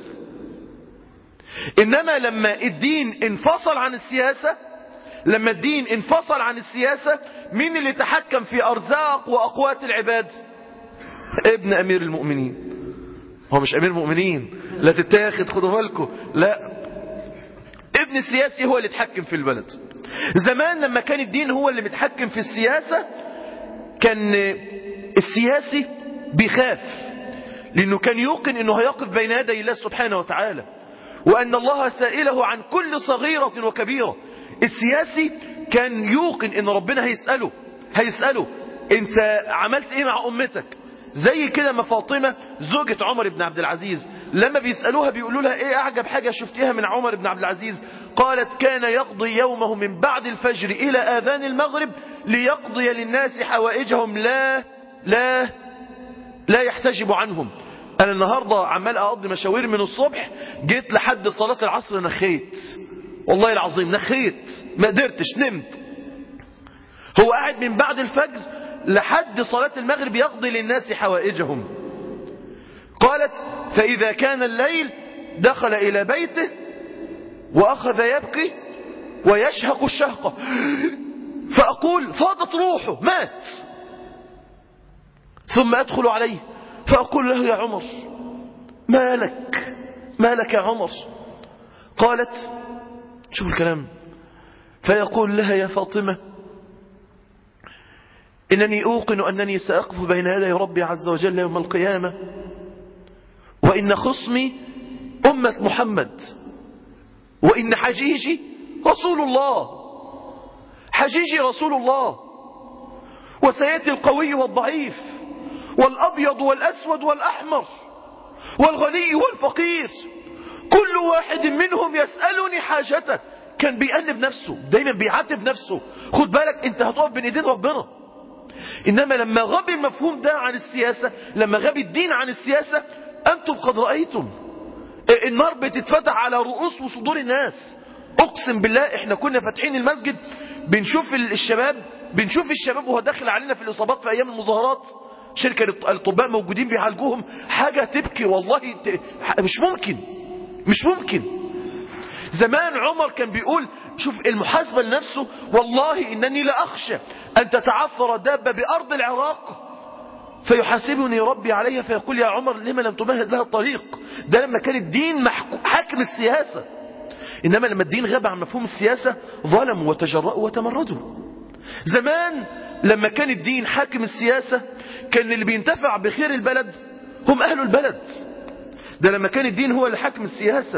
إنما لما الدين انفصل عن السياسة لما الدين انفصل عن السياسة مين اللي تحكم في أرزاق وأقوات العباد ابن أمير المؤمنين هو مش أمير المؤمنين لا تتاخد خدوا بالكم لا ابن السياسي هو اللي يتحكم في البلد زمان لما كان الدين هو اللي متحكم في السياسة كان السياسي بيخاف لأنه كان يوقن أنه هيقف بين يدي الله سبحانه وتعالى وأن الله سائله عن كل صغيرة وكبيرة السياسي كان يوقن أن ربنا هيسأله هيسأله أنت عملت إيه مع أمتك زي كده ما فاطمة زوجة عمر بن عبد العزيز لما بيسألوها بيقولوا لها ايه اعجب حاجة شفتيها من عمر بن عبد العزيز قالت كان يقضي يومه من بعد الفجر الى اذان المغرب ليقضي للناس حوائجهم لا لا لا يحتجب عنهم انا النهاردة عمال اقضي مشاوير من الصبح جيت لحد صلاة العصر نخيت والله العظيم نخيت ما قدرتش نمت هو قاعد من بعد الفجر لحد صلاة المغرب يقضي للناس حوائجهم قالت فإذا كان الليل دخل إلى بيته وأخذ يبكي ويشهق الشهقة فأقول فاضت روحه مات ثم أدخل عليه فأقول له يا عمر ما لك ما لك يا عمر قالت شوف الكلام فيقول لها يا فاطمة إنني أوقن أنني سأقف بين يدي ربي عز وجل يوم القيامة وإن خصمي أمة محمد وإن حجيجي رسول الله حجيجي رسول الله وسيأتي القوي والضعيف والأبيض والأسود والأحمر والغني والفقير كل واحد منهم يسألني حاجته كان بيأنب نفسه دايما بيعاتب نفسه خد بالك انت هتقف بين ايدين ربنا إنما لما غاب المفهوم ده عن السياسة لما غاب الدين عن السياسة أنتم قد رأيتم النار بتتفتح على رؤوس وصدور الناس أقسم بالله إحنا كنا فاتحين المسجد بنشوف الشباب بنشوف الشباب وهو داخل علينا في الإصابات في أيام المظاهرات شركة الأطباء موجودين بيعالجوهم حاجة تبكي والله ت... مش ممكن مش ممكن زمان عمر كان بيقول شوف المحاسبة لنفسه والله إنني لأخشى أن تتعثر دابة بأرض العراق فيحاسبني ربي عليها فيقول يا عمر لما لم تمهد لها الطريق ده لما كان الدين حاكم السياسة إنما لما الدين غاب عن مفهوم السياسة ظلموا وتجرأوا وتمردوا زمان لما كان الدين حاكم السياسة كان اللي بينتفع بخير البلد هم أهل البلد ده لما كان الدين هو اللي حاكم السياسة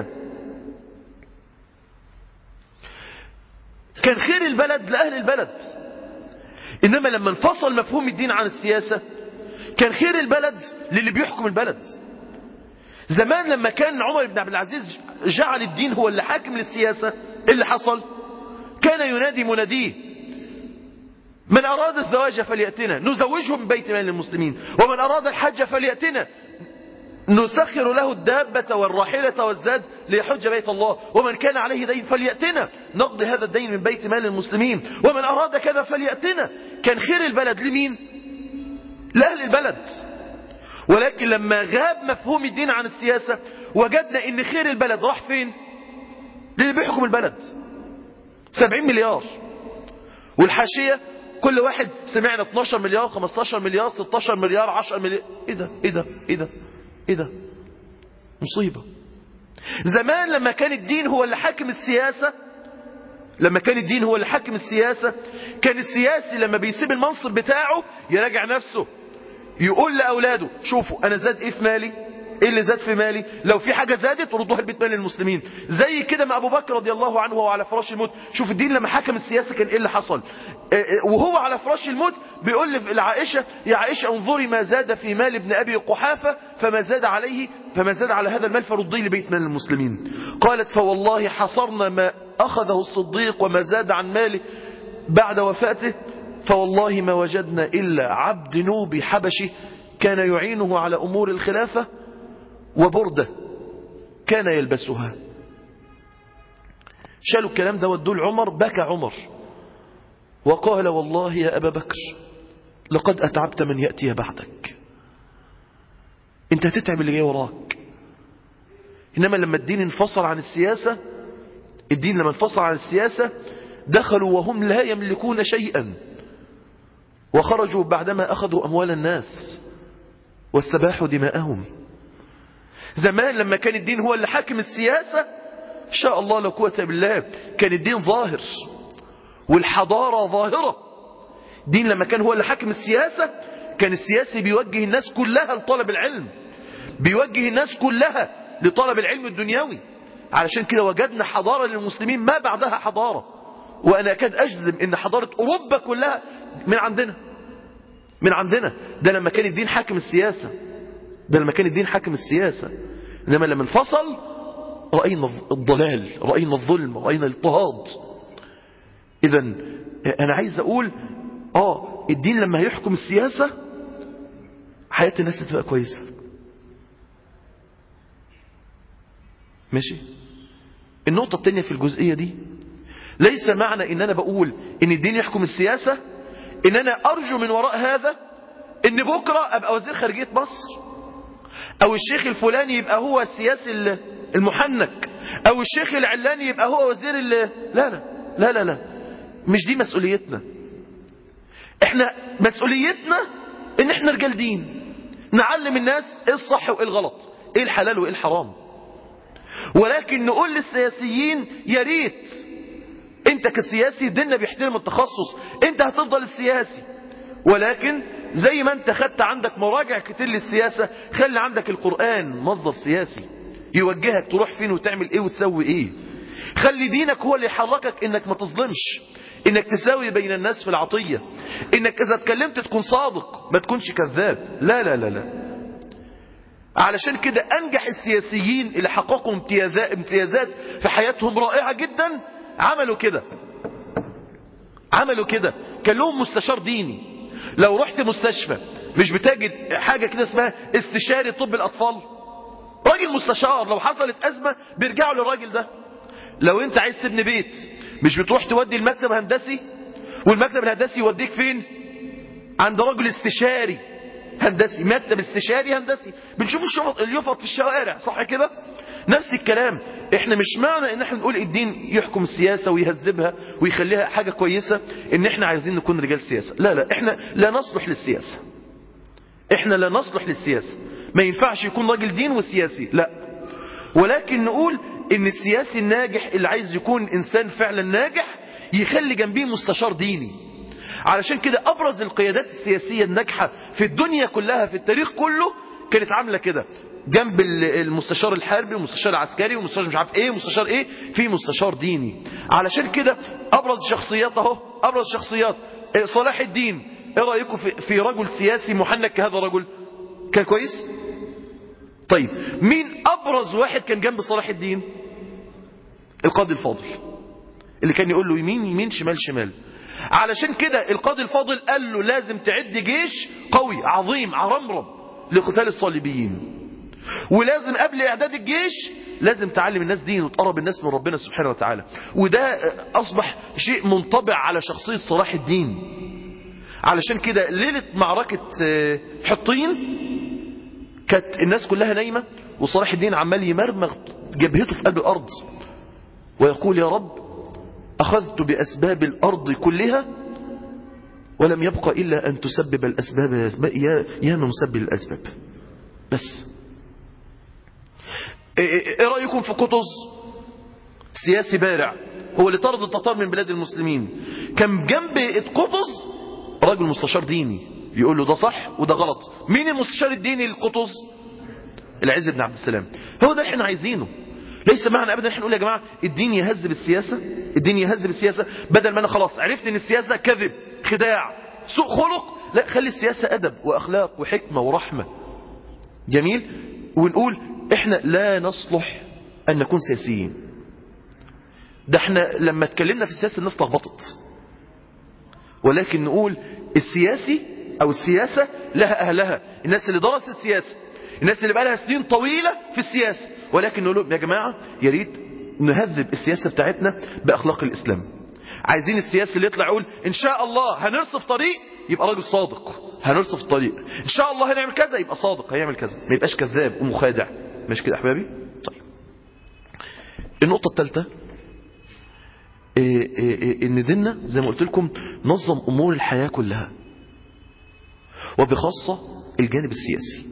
كان خير البلد لأهل البلد إنما لما انفصل مفهوم الدين عن السياسة كان خير البلد للي بيحكم البلد زمان لما كان عمر بن عبد العزيز جعل الدين هو اللي حاكم للسياسة اللي حصل كان ينادي مناديه من أراد الزواج فليأتنا نزوجه من بيت مال المسلمين ومن أراد الحج فليأتنا نسخر له الدابة والراحلة والزاد ليحج بيت الله ومن كان عليه دين فليأتنا نقضي هذا الدين من بيت مال المسلمين ومن أراد كذا فليأتنا كان خير البلد لمين لأهل البلد ولكن لما غاب مفهوم الدين عن السياسة وجدنا ان خير البلد راح فين للي بيحكم البلد 70 مليار والحاشية كل واحد سمعنا 12 مليار 15 مليار 16 مليار 10 مليار ايه ده ايه ده ايه ده ايه ده مصيبة زمان لما كان الدين هو اللي حاكم السياسة لما كان الدين هو اللي حاكم السياسة كان السياسي لما بيسيب المنصب بتاعه يراجع نفسه يقول لأولاده شوفوا أنا زاد إيه في مالي إيه اللي زاد في مالي لو في حاجة زادت ردوها البيت مال للمسلمين زي كده ما أبو بكر رضي الله عنه وهو على فراش الموت شوف الدين لما حكم السياسة كان إيه اللي حصل وهو على فراش الموت بيقول لعائشة يا عائشة انظري ما زاد في مال ابن أبي قحافة فما زاد عليه فما زاد على هذا المال فرديه لبيت مال المسلمين قالت فوالله حصرنا ما أخذه الصديق وما زاد عن ماله بعد وفاته فوالله ما وجدنا إلا عبد نوبي حبشي كان يعينه على أمور الخلافة وبردة كان يلبسها شالوا الكلام ده ودوه لعمر بكى عمر وقال والله يا أبا بكر لقد أتعبت من يأتي بعدك انت هتتعب اللي جاي وراك إنما لما الدين انفصل عن السياسة الدين لما انفصل عن السياسة دخلوا وهم لا يملكون شيئا وخرجوا بعدما أخذوا أموال الناس واستباحوا دماءهم زمان لما كان الدين هو اللي حاكم السياسة إن شاء الله لا قوة بالله كان الدين ظاهر والحضارة ظاهرة دين لما كان هو اللي حاكم السياسة كان السياسي بيوجه الناس كلها لطلب العلم بيوجه الناس كلها لطلب العلم الدنيوي علشان كده وجدنا حضارة للمسلمين ما بعدها حضارة وأنا أكاد أجزم إن حضارة أوروبا كلها من عندنا من عندنا ده لما كان الدين حاكم السياسة ده لما كان الدين حاكم السياسة إنما لما انفصل رأينا الضلال رأينا الظلم رأينا الاضطهاد إذا أنا عايز أقول آه الدين لما هيحكم السياسة حياة الناس تبقى كويسة ماشي النقطة التانية في الجزئية دي ليس معنى ان انا بقول ان الدين يحكم السياسة ان انا ارجو من وراء هذا ان بكرة ابقى وزير خارجية مصر او الشيخ الفلاني يبقى هو السياسي المحنك او الشيخ العلاني يبقى هو وزير ال لا لا لا لا لا مش دي مسؤوليتنا احنا مسؤوليتنا ان احنا رجال دين نعلم الناس ايه الصح وايه الغلط ايه الحلال وايه الحرام ولكن نقول للسياسيين يا ريت انت كسياسي ديننا بيحترم التخصص انت هتفضل السياسي ولكن زي ما انت خدت عندك مراجع كتير للسياسة خلي عندك القرآن مصدر سياسي يوجهك تروح فين وتعمل ايه وتسوي ايه خلي دينك هو اللي يحركك انك ما تظلمش انك تساوي بين الناس في العطية انك اذا اتكلمت تكون صادق ما تكونش كذاب لا لا لا لا علشان كده انجح السياسيين اللي حققوا امتيازات في حياتهم رائعة جدا عملوا كده عملوا كده كان لهم مستشار ديني لو رحت مستشفى مش بتجد حاجة كده اسمها استشاري طب الأطفال راجل مستشار لو حصلت أزمة بيرجعوا للراجل ده لو انت عايز تبني بيت مش بتروح تودي المكتب هندسي والمكتب الهندسي يوديك فين عند راجل استشاري هندسي مكتب استشاري هندسي بنشوف الشفط اليفط في الشوارع صح كده نفس الكلام احنا مش معنى ان احنا نقول الدين يحكم السياسة ويهذبها ويخليها حاجة كويسة ان احنا عايزين نكون رجال سياسة لا لا احنا لا نصلح للسياسة احنا لا نصلح للسياسة ما ينفعش يكون راجل دين وسياسي لا ولكن نقول ان السياسي الناجح اللي عايز يكون انسان فعلا ناجح يخلي جنبيه مستشار ديني علشان كده ابرز القيادات السياسية الناجحة في الدنيا كلها في التاريخ كله كانت عاملة كده جنب المستشار الحربي والمستشار العسكري والمستشار مش عارف ايه ومستشار ايه في مستشار ديني علشان كده ابرز شخصيات اهو ابرز شخصيات إيه صلاح الدين ايه رايكم في, في رجل سياسي محنك كهذا الرجل كان كويس طيب مين ابرز واحد كان جنب صلاح الدين القاضي الفاضل اللي كان يقول له يمين يمين شمال شمال علشان كده القاضي الفاضل قال له لازم تعد جيش قوي عظيم عرمرم لقتال الصليبيين ولازم قبل اعداد الجيش لازم تعلم الناس دين وتقرب الناس من ربنا سبحانه وتعالى وده اصبح شيء منطبع على شخصية صلاح الدين علشان كده ليلة معركة حطين كانت الناس كلها نايمة وصلاح الدين عمال يمرمغ جبهته في قلب الارض ويقول يا رب أخذت بأسباب الأرض كلها ولم يبق إلا أن تسبب الأسباب يا, يا من مسبب الأسباب بس ايه رأيكم في قطز سياسي بارع هو اللي طرد التتار من بلاد المسلمين كان جنب قطز راجل مستشار ديني يقول له ده صح وده غلط مين المستشار الديني لقطز العز بن عبد السلام هو ده اللي احنا عايزينه ليس معنى ابدا احنا نقول يا جماعه الدين يهذب السياسه الدين يهذب السياسه بدل ما انا خلاص عرفت ان السياسه كذب خداع سوء خلق لا خلي السياسه ادب واخلاق وحكمه ورحمه جميل ونقول احنا لا نصلح ان نكون سياسيين ده احنا لما اتكلمنا في السياسه الناس لخبطت ولكن نقول السياسي او السياسه لها اهلها الناس اللي درست سياسه الناس اللي بقى لها سنين طويله في السياسه ولكن نقول لهم يا جماعه يا ريت نهذب السياسه بتاعتنا باخلاق الاسلام عايزين السياسي اللي يطلع يقول ان شاء الله هنرصف طريق يبقى راجل صادق هنرصف الطريق ان شاء الله هنعمل كذا يبقى صادق هيعمل كذا ما يبقاش كذاب ومخادع مش كده احبابي طيب النقطه الثالثه إيه إيه إيه ان ديننا زي ما قلت لكم نظم امور الحياه كلها وبخاصه الجانب السياسي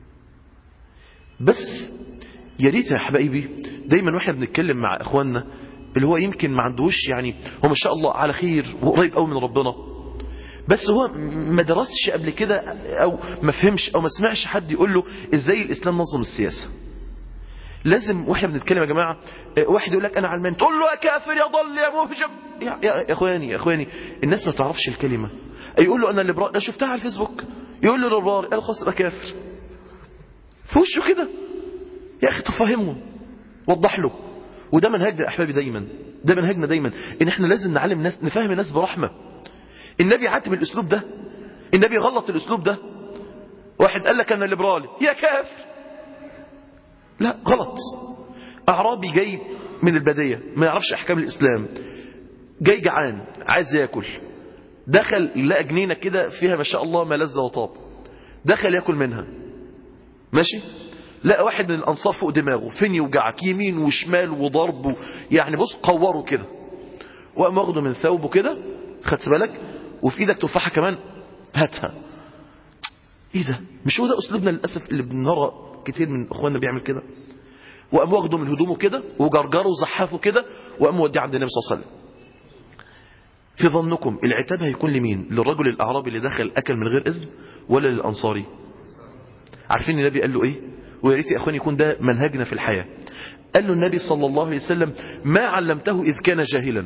بس يا ريت يا حبايبي دايما واحنا بنتكلم مع اخواننا اللي هو يمكن ما عندوش يعني هو ما شاء الله على خير وقريب قوي من ربنا بس هو ما درسش قبل كده او ما فهمش او ما سمعش حد يقول له ازاي الاسلام نظم السياسه لازم واحنا بنتكلم يا جماعه واحد يقول لك انا علمان تقول له يا كافر يا ضل يا مهجم يا, يا اخواني يا اخواني الناس ما تعرفش الكلمه يقول له انا الليبرال انا شفتها على الفيسبوك يقول له ليبرال قال خلاص يبقى كافر في وشه كده يا اخي تفهمه وضح له وده منهجنا احبابي دايما ده منهجنا دايما ان احنا لازم نعلم الناس نفهم الناس برحمه النبي عاتب الاسلوب ده النبي غلط الاسلوب ده واحد قال لك انا ليبرالي يا كافر لا غلط اعرابي جاي من البديه ما يعرفش احكام الاسلام جاي جعان عايز ياكل دخل لقى جنينه كده فيها ما شاء الله ما لذ وطاب دخل ياكل منها ماشي لقى واحد من الانصار فوق دماغه فين يوجعك يمين وشمال وضرب و... يعني بص قوره كده وقام واخده من ثوبه كده خدت بالك وفي ايدك تفاحه كمان هاتها ايه ده مش هو ده اسلوبنا للاسف اللي بنرى كتير من اخواننا بيعمل كده وقام واخده من هدومه كده وجرجره وزحفه كده وقام موديه عند النبي صلى الله عليه وسلم في ظنكم العتاب هيكون لمين للرجل الاعرابي اللي دخل اكل من غير اذن ولا للانصاري عارفين النبي قال له ايه ويا ريت يا اخواني يكون ده منهجنا في الحياه قال له النبي صلى الله عليه وسلم ما علمته اذ كان جاهلا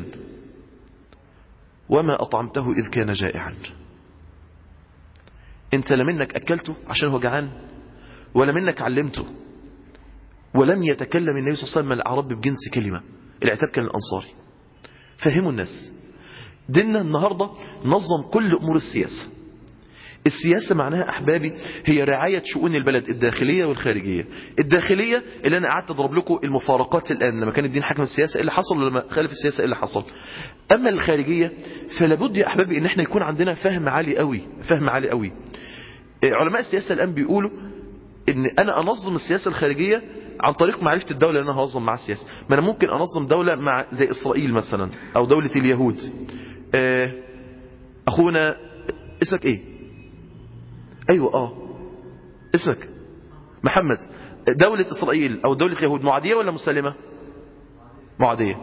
وما اطعمته اذ كان جائعا انت لا منك اكلته عشان هو جعان ولا منك علمته ولم يتكلم النبي صلى الله عليه وسلم الاعراب بجنس كلمه العتاب كان الانصاري فهموا الناس ديننا النهارده نظم كل امور السياسه السياسة معناها أحبابي هي رعاية شؤون البلد الداخلية والخارجية الداخلية اللي أنا قعدت أضرب لكم المفارقات الآن لما كان الدين حكم السياسة إيه اللي حصل ولما خالف السياسة إيه اللي حصل أما الخارجية فلابد يا أحبابي إن احنا يكون عندنا فهم عالي قوي فهم عالي قوي علماء السياسة الآن بيقولوا إن أنا أنظم السياسة الخارجية عن طريق معرفة الدولة اللي أنا هنظم معها السياسة ما أنا ممكن أنظم دولة مع زي إسرائيل مثلا أو دولة اليهود أخونا اسمك إيه ايوه اه اسمك محمد دولة اسرائيل او دولة اليهود معادية ولا مسلمة معادية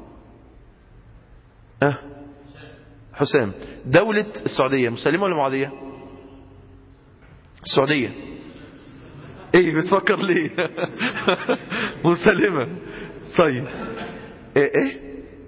اه حسام دولة السعودية مسلمة ولا معادية السعودية ايه بتفكر ليه مسلمة طيب ايه ايه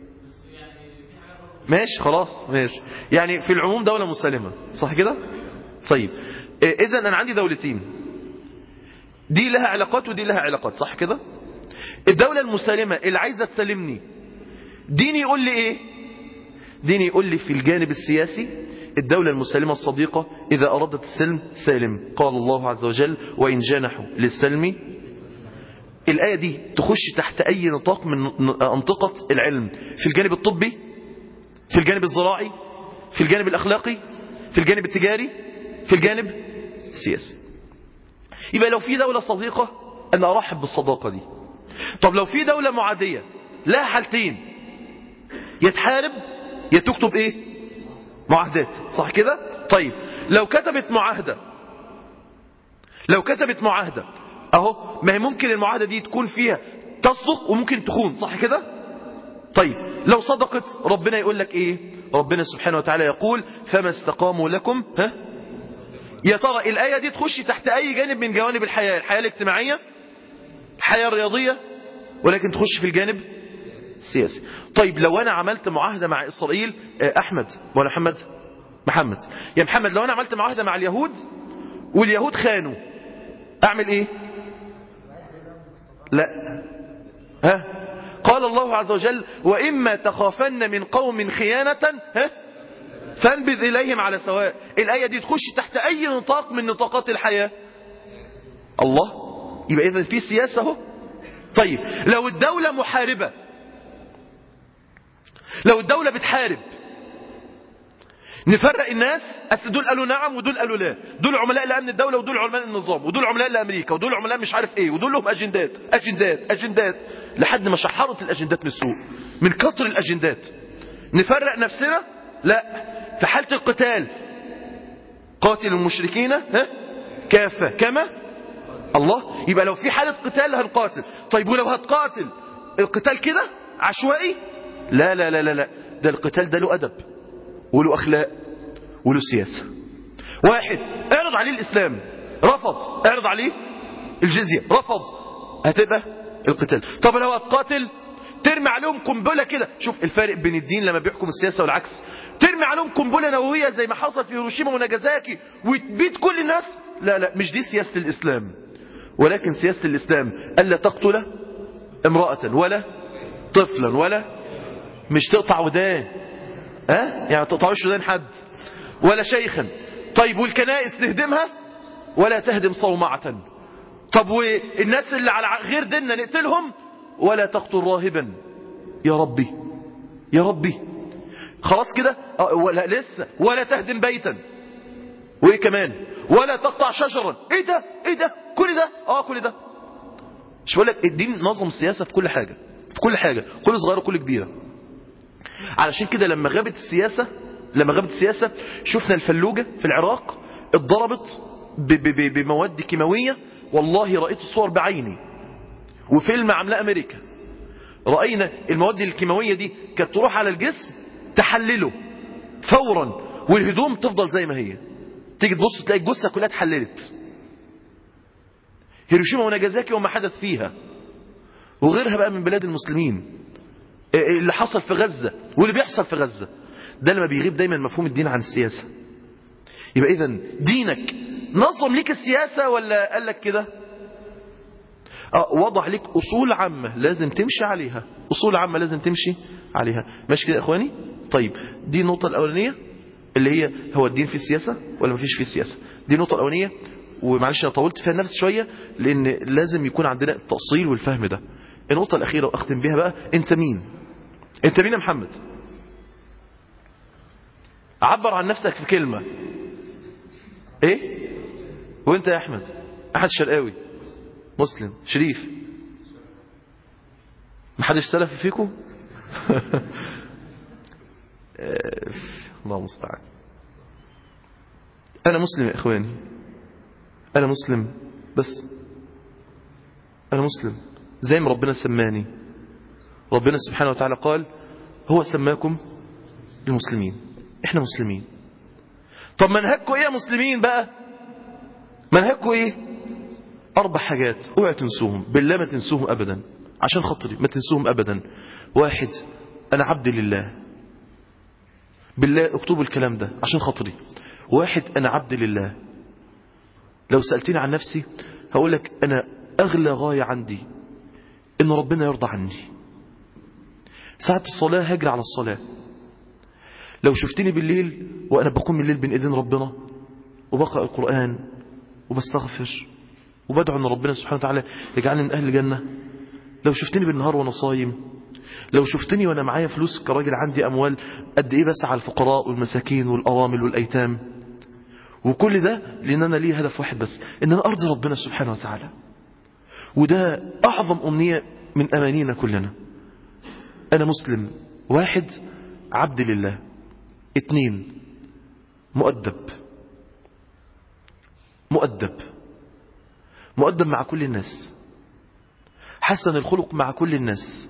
ماشي خلاص ماشي يعني في العموم دولة مسلمة صح كده طيب اذا انا عندي دولتين دي لها علاقات ودي لها علاقات صح كده الدولة المسالمة اللي عايزة تسلمني ديني يقول لي ايه ديني يقول لي في الجانب السياسي الدولة المسالمة الصديقة إذا أرادت السلم سالم قال الله عز وجل وإن جانحوا للسلم الآية دي تخش تحت أي نطاق من أنطقة العلم في الجانب الطبي في الجانب الزراعي في الجانب الأخلاقي في الجانب التجاري في الجانب السياسي يبقى لو في دولة صديقة أنا أرحب بالصداقة دي طب لو في دولة معادية لها حالتين يا تحارب يا تكتب ايه معاهدات صح كده طيب لو كتبت معاهدة لو كتبت معاهدة اهو ما هي ممكن المعاهدة دي تكون فيها تصدق وممكن تخون صح كده طيب لو صدقت ربنا يقول لك ايه ربنا سبحانه وتعالى يقول فما استقاموا لكم ها يا ترى الآية دي تخش تحت أي جانب من جوانب الحياة الحياة الاجتماعية الحياة الرياضية ولكن تخش في الجانب السياسي طيب لو أنا عملت معاهدة مع إسرائيل أحمد ولا محمد محمد يا محمد لو أنا عملت معاهدة مع اليهود واليهود خانوا أعمل إيه لا ها قال الله عز وجل وإما تخافن من قوم خيانة ها فانبذ إليهم على سواء الآية دي تخش تحت أي نطاق من نطاقات الحياة الله يبقى إذا في سياسة اهو طيب لو الدولة محاربة لو الدولة بتحارب نفرق الناس أصل دول قالوا نعم ودول قالوا لا دول عملاء لأمن الدولة ودول عملاء النظام ودول عملاء لأمريكا ودول عملاء مش عارف ايه ودول لهم أجندات أجندات أجندات لحد ما شحرت الأجندات من السوق من كتر الأجندات نفرق نفسنا لا في حالة القتال قاتل المشركين ها كافة كما الله يبقى لو في حالة قتال هنقاتل طيب ولو هتقاتل القتال كده عشوائي لا لا لا لا لا ده القتال ده له أدب وله أخلاق وله سياسة واحد اعرض عليه الإسلام رفض اعرض عليه الجزية رفض هتبقى القتال طب لو هتقاتل ترمي عليهم قنبلة كده شوف الفارق بين الدين لما بيحكم السياسة والعكس ترمي عليهم قنبلة نووية زي ما حصل في هيروشيما وناجازاكي وتبيد كل الناس لا لا مش دي سياسة الإسلام ولكن سياسة الإسلام ألا تقتل امرأة ولا طفلا ولا مش تقطع ودان ها يعني تقطعوش ودان حد ولا شيخا طيب والكنائس تهدمها ولا تهدم صومعة طب والناس اللي على غير ديننا نقتلهم ولا تقتل راهبا يا ربي يا ربي خلاص كده ولا لسه ولا تهدم بيتا وايه كمان ولا تقطع شجرا ايه ده ايه ده كل ده اه كل ده مش بقول لك الدين نظم السياسه في كل حاجه في كل حاجه كل صغيره وكل كبيره علشان كده لما غابت السياسه لما غابت السياسه شفنا الفلوجه في العراق اتضربت بمواد كيماويه والله رايت الصور بعيني وفيلم عاملاه امريكا راينا المواد الكيماويه دي كانت تروح على الجسم تحلله فورا والهدوم تفضل زي ما هي تيجي تبص تلاقي الجثه كلها اتحللت هيروشيما وناجازاكي وما حدث فيها وغيرها بقى من بلاد المسلمين اللي حصل في غزة واللي بيحصل في غزة ده لما بيغيب دايما مفهوم الدين عن السياسة يبقى اذا دينك نظم ليك السياسة ولا قال لك كده اه وضع لك اصول عامة لازم تمشي عليها اصول عامة لازم تمشي عليها ماشي كده يا اخواني طيب دي النقطة الاولانية اللي هي هو الدين في السياسة ولا مفيش في السياسة دي النقطة الاولانية ومعلش انا طولت فيها النفس شوية لان لازم يكون عندنا التأصيل والفهم ده النقطة الاخيرة واختم بيها بقى انت مين انت مين يا محمد عبر عن نفسك في كلمة ايه وانت يا احمد احد شرقاوي مسلم شريف محدش سلف فيكم الله المستعان انا مسلم يا اخواني انا مسلم بس انا مسلم زي ما ربنا سماني ربنا سبحانه وتعالى قال هو سماكم المسلمين احنا مسلمين طب منهجكم ايه يا مسلمين بقى منهجكم ايه اربع حاجات اوعوا تنسوهم بالله ما تنسوهم ابدا عشان خاطري ما تنسوهم ابدا واحد انا عبد لله بالله اكتبوا الكلام ده عشان خاطري واحد انا عبد لله لو سألتني عن نفسي هقول لك انا اغلى غاية عندي ان ربنا يرضى عني ساعة الصلاة هجري على الصلاة لو شفتني بالليل وأنا بقوم الليل بين إيدين ربنا وبقرأ القرآن وبستغفر وبدعو أن ربنا سبحانه وتعالى يجعلني من أهل الجنة لو شفتني بالنهار وأنا صايم لو شفتني وأنا معايا فلوس كراجل عندي أموال قد إيه بس على الفقراء والمساكين والأرامل والأيتام وكل ده لأن أنا ليه هدف واحد بس إن أنا أرضي ربنا سبحانه وتعالى وده أعظم أمنية من أمانينا كلنا أنا مسلم واحد عبد لله اتنين مؤدب مؤدب مؤدب مع كل الناس حسن الخلق مع كل الناس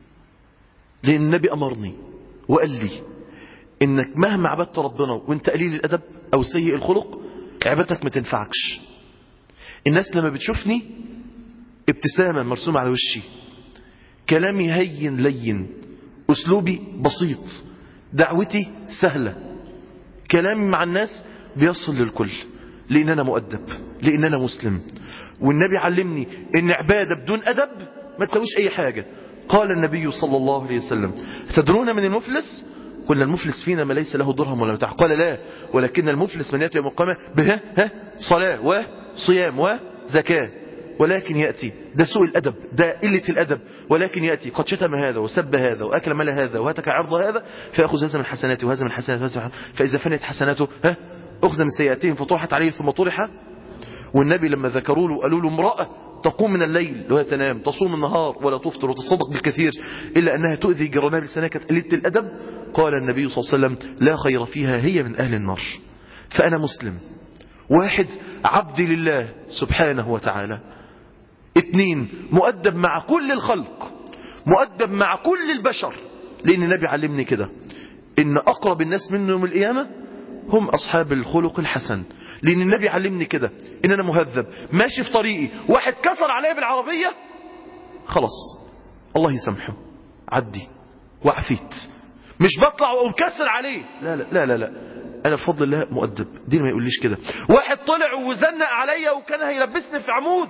لأن النبي أمرني وقال لي إنك مهما عبدت ربنا وانت قليل الأدب أو سيء الخلق عبادتك ما تنفعكش الناس لما بتشوفني ابتسامة مرسومة على وشي كلامي هين لين أسلوبي بسيط دعوتي سهلة كلامي مع الناس بيصل للكل لأن أنا مؤدب لأن أنا مسلم والنبي علمني إن عبادة بدون أدب ما تسويش أي حاجة قال النبي صلى الله عليه وسلم تدرون من المفلس قلنا المفلس فينا ما ليس له درهم ولا متاع قال لا ولكن المفلس من يأتي يوم القيامة به ها صلاة وصيام وزكاة ولكن يأتي ده سوء الأدب ده قلة الأدب ولكن يأتي قد شتم هذا وسب هذا وأكل مال هذا وهتك عرض هذا فيأخذ هذا من حسناته وهذا من حسناته وهذا من حسناته فإذا فنت حسناته ها أخذ من سيئاتهم فطرحت عليه ثم طرح والنبي لما ذكروا له قالوا له امرأة تقوم من الليل وهي تنام تصوم النهار ولا تفطر وتصدق بالكثير إلا أنها تؤذي جيرانها بلسانها كانت قليلة الأدب قال النبي صلى الله عليه وسلم لا خير فيها هي من أهل النار فأنا مسلم واحد عبد لله سبحانه وتعالى اثنين مؤدب مع كل الخلق مؤدب مع كل البشر لأن النبي علمني كده إن أقرب الناس منه يوم القيامة هم أصحاب الخلق الحسن لأن النبي علمني كده إن أنا مهذب ماشي في طريقي واحد كسر عليا بالعربية خلاص الله يسامحه عدي وعفيت مش بطلع واقوم كسر عليه لا لا لا لا, لا. انا بفضل الله مؤدب دي ما يقوليش كده واحد طلع وزنق عليا وكان هيلبسني في عمود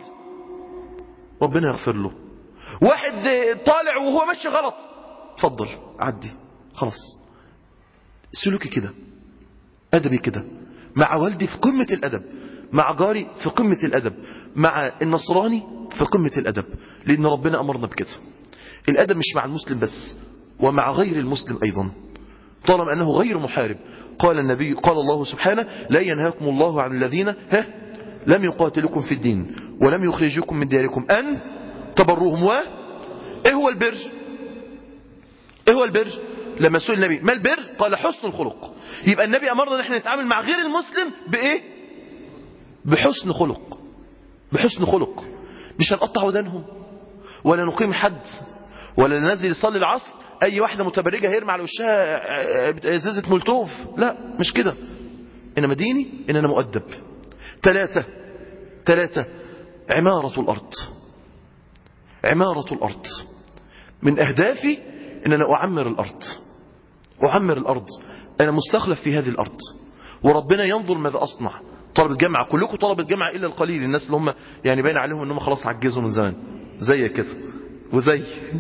ربنا يغفر له واحد طالع وهو ماشي غلط اتفضل عدي خلاص سلوكي كده ادبي كده مع والدي في قمة الادب مع جاري في قمة الادب مع النصراني في قمة الادب لان ربنا امرنا بكده الادب مش مع المسلم بس ومع غير المسلم ايضا طالما انه غير محارب قال النبي قال الله سبحانه لا ينهاكم الله عن الذين ها لم يقاتلكم في الدين ولم يخرجوكم من دياركم أن تبروهم و إيه هو البر إيه هو البر لما سئل النبي ما البر قال حسن الخلق يبقى النبي أمرنا ان احنا نتعامل مع غير المسلم بإيه بحسن خلق بحسن خلق مش هنقطع ودانهم ولا نقيم حد ولا ننزل يصلي العصر اي واحدة متبرجة هيرمي على وشها ازازة مولتوف لا مش كده انما ديني ان انا مؤدب ثلاثة ثلاثة عمارة الارض عمارة الارض من اهدافي ان انا اعمر الارض اعمر الارض انا مستخلف في هذه الارض وربنا ينظر ماذا اصنع طلبة جامعة كلكم طلبة جامعة الا القليل الناس اللي هم يعني باين عليهم انهم خلاص عجزوا من زمان زي كده وزي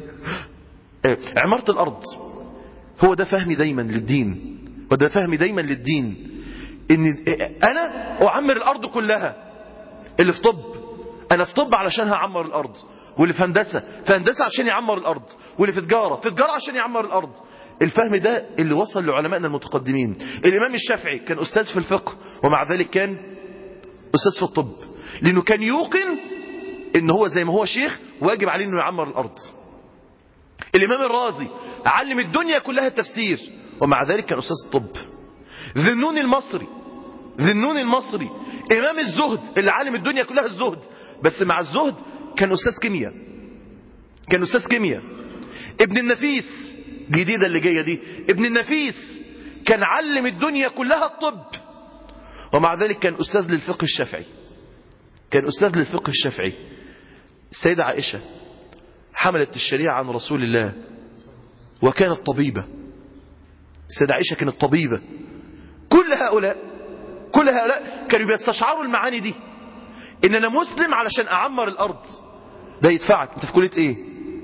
عمارة الأرض هو ده فهمي دايما للدين وده فهمي دايما للدين ان انا اعمر الارض كلها اللي في طب انا في طب علشان هعمر الارض واللي في هندسة في هندسة عشان يعمر الارض واللي في تجارة في تجارة عشان يعمر الارض الفهم ده اللي وصل لعلمائنا المتقدمين الامام الشافعي كان استاذ في الفقه ومع ذلك كان استاذ في الطب لانه كان يوقن ان هو زي ما هو شيخ واجب عليه انه يعمر الارض الامام الرازي علم الدنيا كلها التفسير ومع ذلك كان استاذ الطب ذنون المصري ذنون المصري امام الزهد اللي علم الدنيا كلها الزهد بس مع الزهد كان استاذ كيمياء كان استاذ كيمياء ابن النفيس جديدة اللي جاية دي ابن النفيس كان علم الدنيا كلها الطب ومع ذلك كان أستاذ للفقه الشافعي كان أستاذ للفقه الشافعي السيدة عائشة حملت الشريعة عن رسول الله وكانت طبيبة السيدة عائشة كانت طبيبة كل هؤلاء كل هؤلاء كانوا بيستشعروا المعاني دي ان انا مسلم علشان اعمر الارض ده يدفعك انت في كلية ايه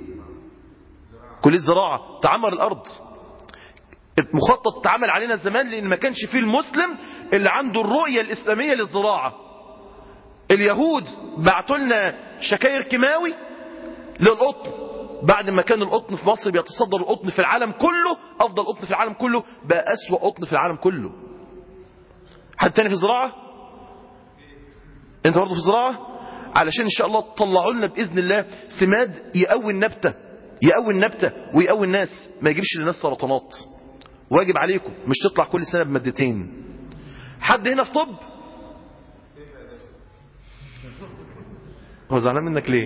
كلية زراعة تعمر الارض مخطط اتعمل علينا زمان لان ما كانش فيه المسلم اللي عنده الرؤية الاسلامية للزراعة اليهود بعتوا لنا شكاير كيماوي للقطن بعد ما كان القطن في مصر بيتصدر القطن في العالم كله افضل قطن في العالم كله بقى اسوأ قطن في العالم كله حد تاني في الزراعة انت برضه في الزراعة علشان ان شاء الله تطلعوا لنا باذن الله سماد يقوي النبته يقوي النبتة ويقوي الناس ما يجيبش للناس سرطانات واجب عليكم مش تطلع كل سنة بمادتين حد هنا في طب هو زعلان منك ليه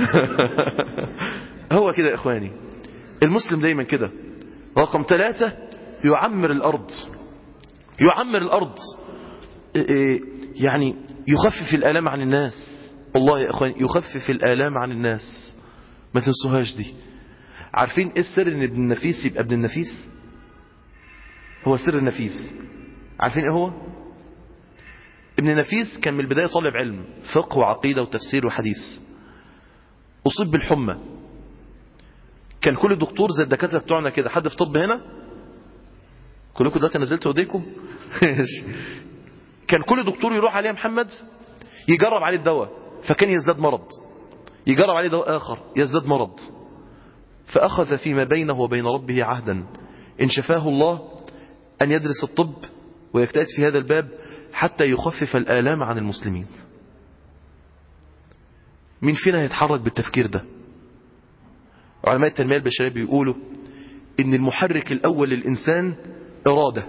هو كده يا اخواني المسلم دايما كده رقم ثلاثة يعمر الارض يعمر الارض يعني يخفف الالام عن الناس والله يا اخواني يخفف الالام عن الناس ما تنسوهاش دي عارفين ايه السر ان ابن النفيس يبقى ابن النفيس هو سر النفيس عارفين ايه هو ابن النفيس كان من البداية طالب علم فقه وعقيدة وتفسير وحديث أصيب بالحمى كان كل دكتور زي الدكاترة بتوعنا كده حد في طب هنا كلكم دلوقتي نزلتوا ايديكم كان كل دكتور يروح عليه محمد يجرب عليه الدواء فكان يزداد مرض يجرب عليه دواء آخر يزداد مرض فأخذ فيما بينه وبين ربه عهدا إن شفاه الله أن يدرس الطب ويجتهد في هذا الباب حتى يخفف الآلام عن المسلمين مين فينا يتحرك بالتفكير ده علماء التنمية البشرية بيقولوا إن المحرك الأول للإنسان إرادة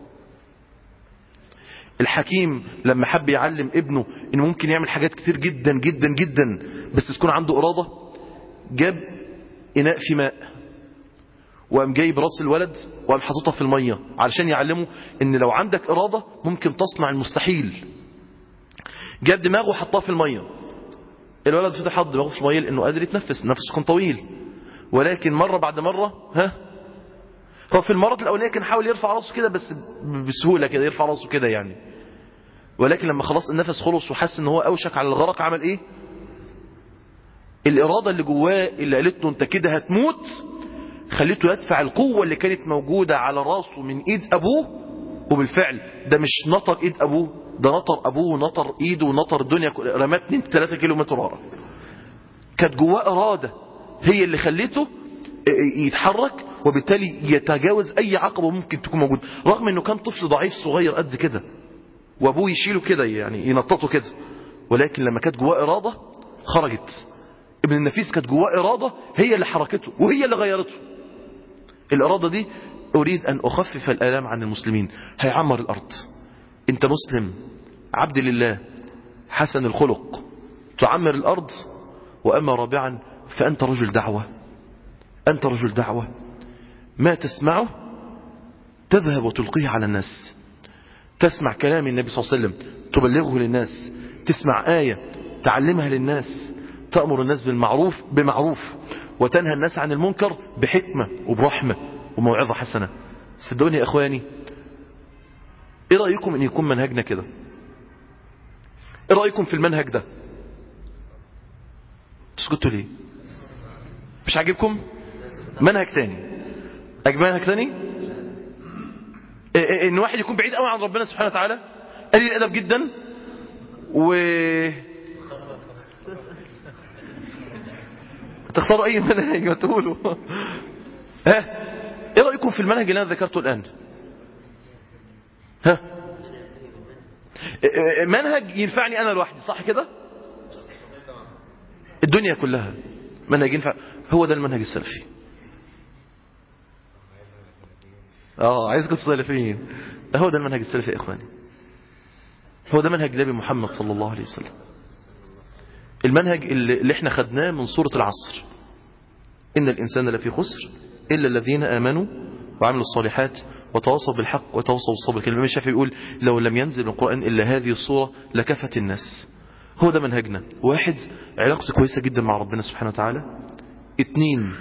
الحكيم لما حب يعلم ابنه إنه ممكن يعمل حاجات كتير جدا جدا جدا بس تكون عنده إرادة جاب إناء في ماء وقام جايب راس الولد وقام حاططها في المية علشان يعلمه ان لو عندك إرادة ممكن تصنع المستحيل جاب دماغه وحطها في المية الولد فتح حط دماغه في المية لأنه قادر يتنفس نفسه كان طويل ولكن مرة بعد مرة ها هو في المرة الأولانية كان حاول يرفع راسه كده بس بسهولة كده يرفع راسه كده يعني ولكن لما خلاص النفس خلص وحس ان هو أوشك على الغرق عمل ايه الإرادة اللي جواه اللي قالت له انت كده هتموت خليته يدفع القوة اللي كانت موجودة على راسه من ايد ابوه وبالفعل ده مش نطر ايد ابوه ده نطر ابوه ونطر ايده ونطر الدنيا رماه 2 3 كيلو متر ورا كانت جواه اراده هي اللي خليته يتحرك وبالتالي يتجاوز اي عقبه ممكن تكون موجوده رغم انه كان طفل ضعيف صغير قد كده وابوه يشيله كده يعني ينططه كده ولكن لما كانت جواه اراده خرجت ابن النفيس كانت جواه اراده هي اللي حركته وهي اللي غيرته الإرادة دي أريد أن أخفف الآلام عن المسلمين هيعمر الأرض أنت مسلم عبد لله حسن الخلق تعمر الأرض وأما رابعا فأنت رجل دعوة أنت رجل دعوة ما تسمعه تذهب وتلقيه على الناس تسمع كلام النبي صلى الله عليه وسلم تبلغه للناس تسمع آية تعلمها للناس تأمر الناس بالمعروف بمعروف وتنهى الناس عن المنكر بحكمة وبرحمة وموعظة حسنة صدقوني يا إخواني إيه رأيكم إن يكون منهجنا كده إيه رأيكم في المنهج ده تسكتوا ليه مش عاجبكم منهج ثاني أجيب منهج ثاني إن واحد يكون بعيد قوي عن ربنا سبحانه وتعالى قليل الأدب جدا و تختاروا اي منهج ما تقولوا ها ايه رايكم في المنهج اللي انا ذكرته الان ها منهج ينفعني انا لوحدي صح كده الدنيا كلها منهج ينفع هو ده المنهج السلفي اه عايزكم السلفيين هو ده المنهج السلفي يا اخواني هو ده منهج النبي محمد صلى الله عليه وسلم المنهج اللي احنا خدناه من سورة العصر إن الإنسان لفي خسر إلا الذين آمنوا وعملوا الصالحات وتواصوا بالحق وتواصوا بالصبر كلمة الشافعي يقول لو لم ينزل القرآن إلا هذه الصورة لكفت الناس هو ده منهجنا واحد علاقته كويسة جدا مع ربنا سبحانه وتعالى اتنين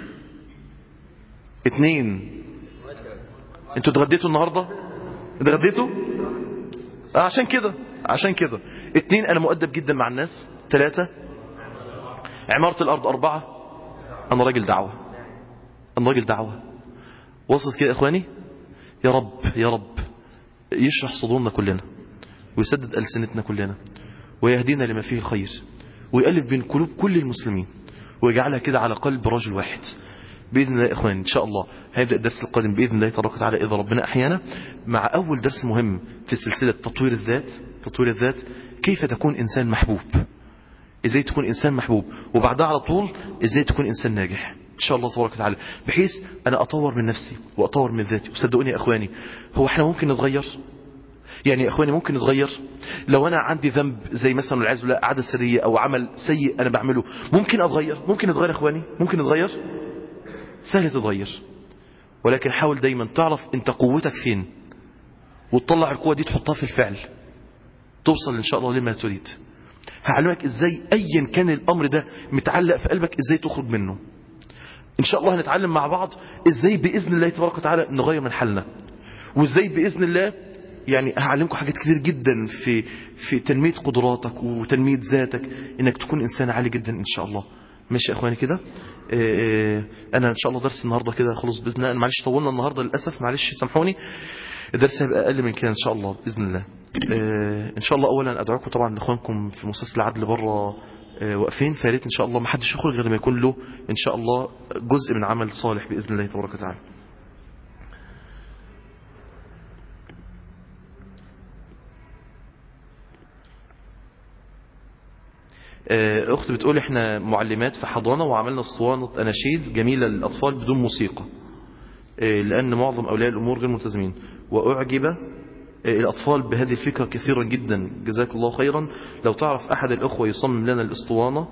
اتنين انتوا اتغديتوا النهاردة اتغديتوا آه عشان كده عشان كده اتنين انا مؤدب جدا مع الناس ثلاثة عمارة الارض اربعة انا راجل دعوة انا راجل دعوة وصلت كده يا اخواني يا رب يا رب يشرح صدورنا كلنا ويسدد ألسنتنا كلنا ويهدينا لما فيه الخير ويألف بين قلوب كل المسلمين ويجعلها كده على قلب رجل واحد بإذن الله يا إخواني إن شاء الله هيبدأ الدرس القادم بإذن الله تبارك وتعالى إذا ربنا أحيانا مع أول درس مهم في سلسلة تطوير الذات تطوير الذات كيف تكون إنسان محبوب إزاي تكون إنسان محبوب وبعدها على طول إزاي تكون إنسان ناجح إن شاء الله تبارك وتعالى بحيث انا اطور من نفسي واطور من ذاتي وصدقوني يا اخواني هو احنا ممكن نتغير يعني يا اخواني ممكن نتغير لو انا عندي ذنب زي مثلا والعياذ بالله عاده سريه او عمل سيء انا بعمله ممكن اتغير ممكن نتغير يا اخواني ممكن نتغير سهل تتغير ولكن حاول دايما تعرف انت قوتك فين وتطلع القوه دي تحطها في الفعل توصل ان شاء الله لما تريد هعلمك ازاي ايا كان الامر ده متعلق في قلبك ازاي تخرج منه ان شاء الله هنتعلم مع بعض ازاي باذن الله تبارك وتعالى نغير من حالنا وازاي باذن الله يعني هعلمكم حاجات كتير جدا في في تنميه قدراتك وتنميه ذاتك انك تكون انسان عالي جدا ان شاء الله ماشي يا اخواني كده آه، آه، انا ان شاء الله درس النهارده كده خلص باذن الله أنا معلش طولنا النهارده للاسف معلش سامحوني الدرس هيبقى اقل من كده ان شاء الله باذن الله آه، ان شاء الله اولا ادعوكم طبعا لاخوانكم في مؤسسه العدل بره آه، واقفين فيا ريت ان شاء الله ما حدش يخرج غير لما يكون له ان شاء الله جزء من عمل صالح باذن الله تبارك وتعالى آه، اخت بتقول احنا معلمات في حضانه وعملنا اسطوانه اناشيد جميله للاطفال بدون موسيقى آه، لان معظم اولياء الامور غير ملتزمين واعجب آه، الاطفال بهذه الفكره كثيرا جدا جزاك الله خيرا لو تعرف احد الاخوه يصمم لنا الاسطوانه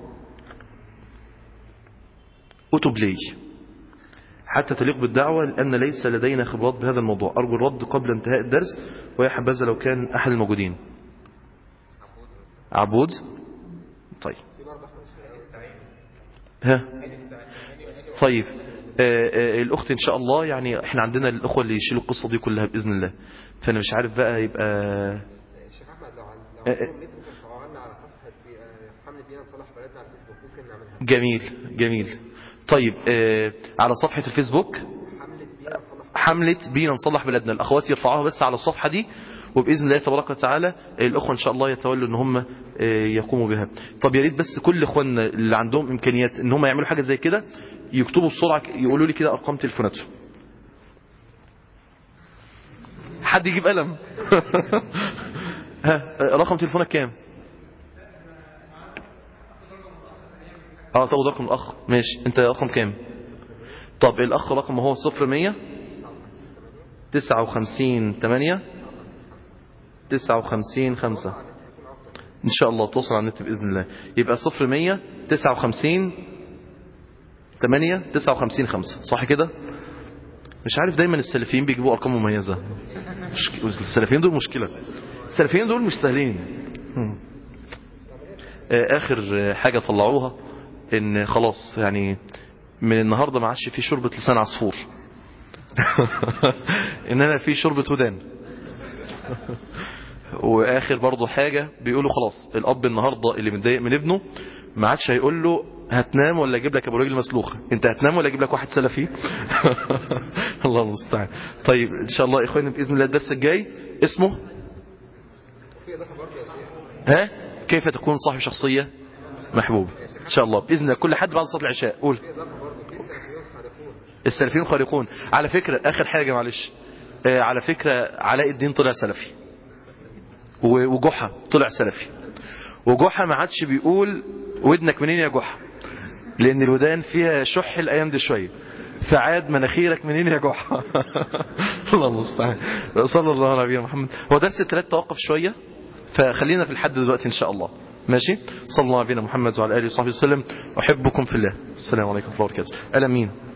اوتوبلاي حتى تليق بالدعوة لأن ليس لدينا خبرات بهذا الموضوع أرجو الرد قبل انتهاء الدرس ويا حبذا لو كان أحد الموجودين عبود طيب ها طيب آه آه الأخت إن شاء الله يعني إحنا عندنا الأخوة اللي يشيلوا القصة دي كلها بإذن الله فأنا مش عارف بقى يبقى الشيخ احمد لو عن- آه، لو آه. عندهم نت ممكن تفعلنا على صفحه بي- آه، حمله دينا صلاح بلدنا على الفيسبوك ممكن نعملها جميل جميل طيب آه على صفحة الفيسبوك حمله دينا صلاح حملة بينا نصلح بلادنا الأخوات يرفعوها بس على الصفحة دي وبإذن الله تبارك وتعالى الأخوة إن شاء الله يتولوا إن هم آه، يقوموا بها طب يا ريت بس كل إخواننا اللي عندهم إمكانيات إن هم يعملوا حاجة زي كده يكتبوا بسرعة يقولوا لي كده أرقام تليفوناتهم حد يجيب قلم ها رقم تليفونك كام اه طب رقم الاخ ماشي انت رقم كام طب الاخ رقمه هو صفر مية تسعة وخمسين تمانية تسعة وخمسين خمسة ان شاء الله توصل على النت باذن الله يبقى صفر مية تسعة وخمسين تمانية تسعة وخمسين خمسة صح كده مش عارف دايما السلفيين بيجيبوا ارقام مميزة مشك... السلفيين دول مشكلة السلفيين دول مش سهلين هم. آه، اخر آه، حاجة طلعوها ان خلاص يعني من النهاردة ما عادش في شوربة لسان عصفور انما في شوربة ودان واخر برضو حاجة بيقولوا خلاص الاب النهاردة اللي متضايق من ابنه ما عادش هيقول له هتنام ولا اجيب لك ابو رجل مسلوخه انت هتنام ولا اجيب لك واحد سلفي الله المستعان طيب ان شاء الله يا اخواني باذن الله الدرس الجاي اسمه في اضافه برضه يا شيخ ها كيف تكون صاحب شخصيه محبوب ان شاء الله باذن الله كل حد بعد صلاه العشاء قول في اضافه برضه في السلفيون خالقون السلفيين خارقون على فكرة آخر حاجة معلش آه، على فكرة علاء الدين طلع سلفي و- وجحا طلع سلفي وجحا ما عادش بيقول ودنك منين يا جحا لأن الودان فيها شح الأيام دي شوية فعاد مناخيرك منين يا جحا الله المستعان صلى الله على نبينا محمد هو درس الثلاث توقف شوية فخلينا في الحد دلوقتي إن شاء الله ماشي صلى الله على نبينا محمد وعلى آله وصحبه وسلم أحبكم في الله السلام عليكم ورحمة الله وبركاته ألا مين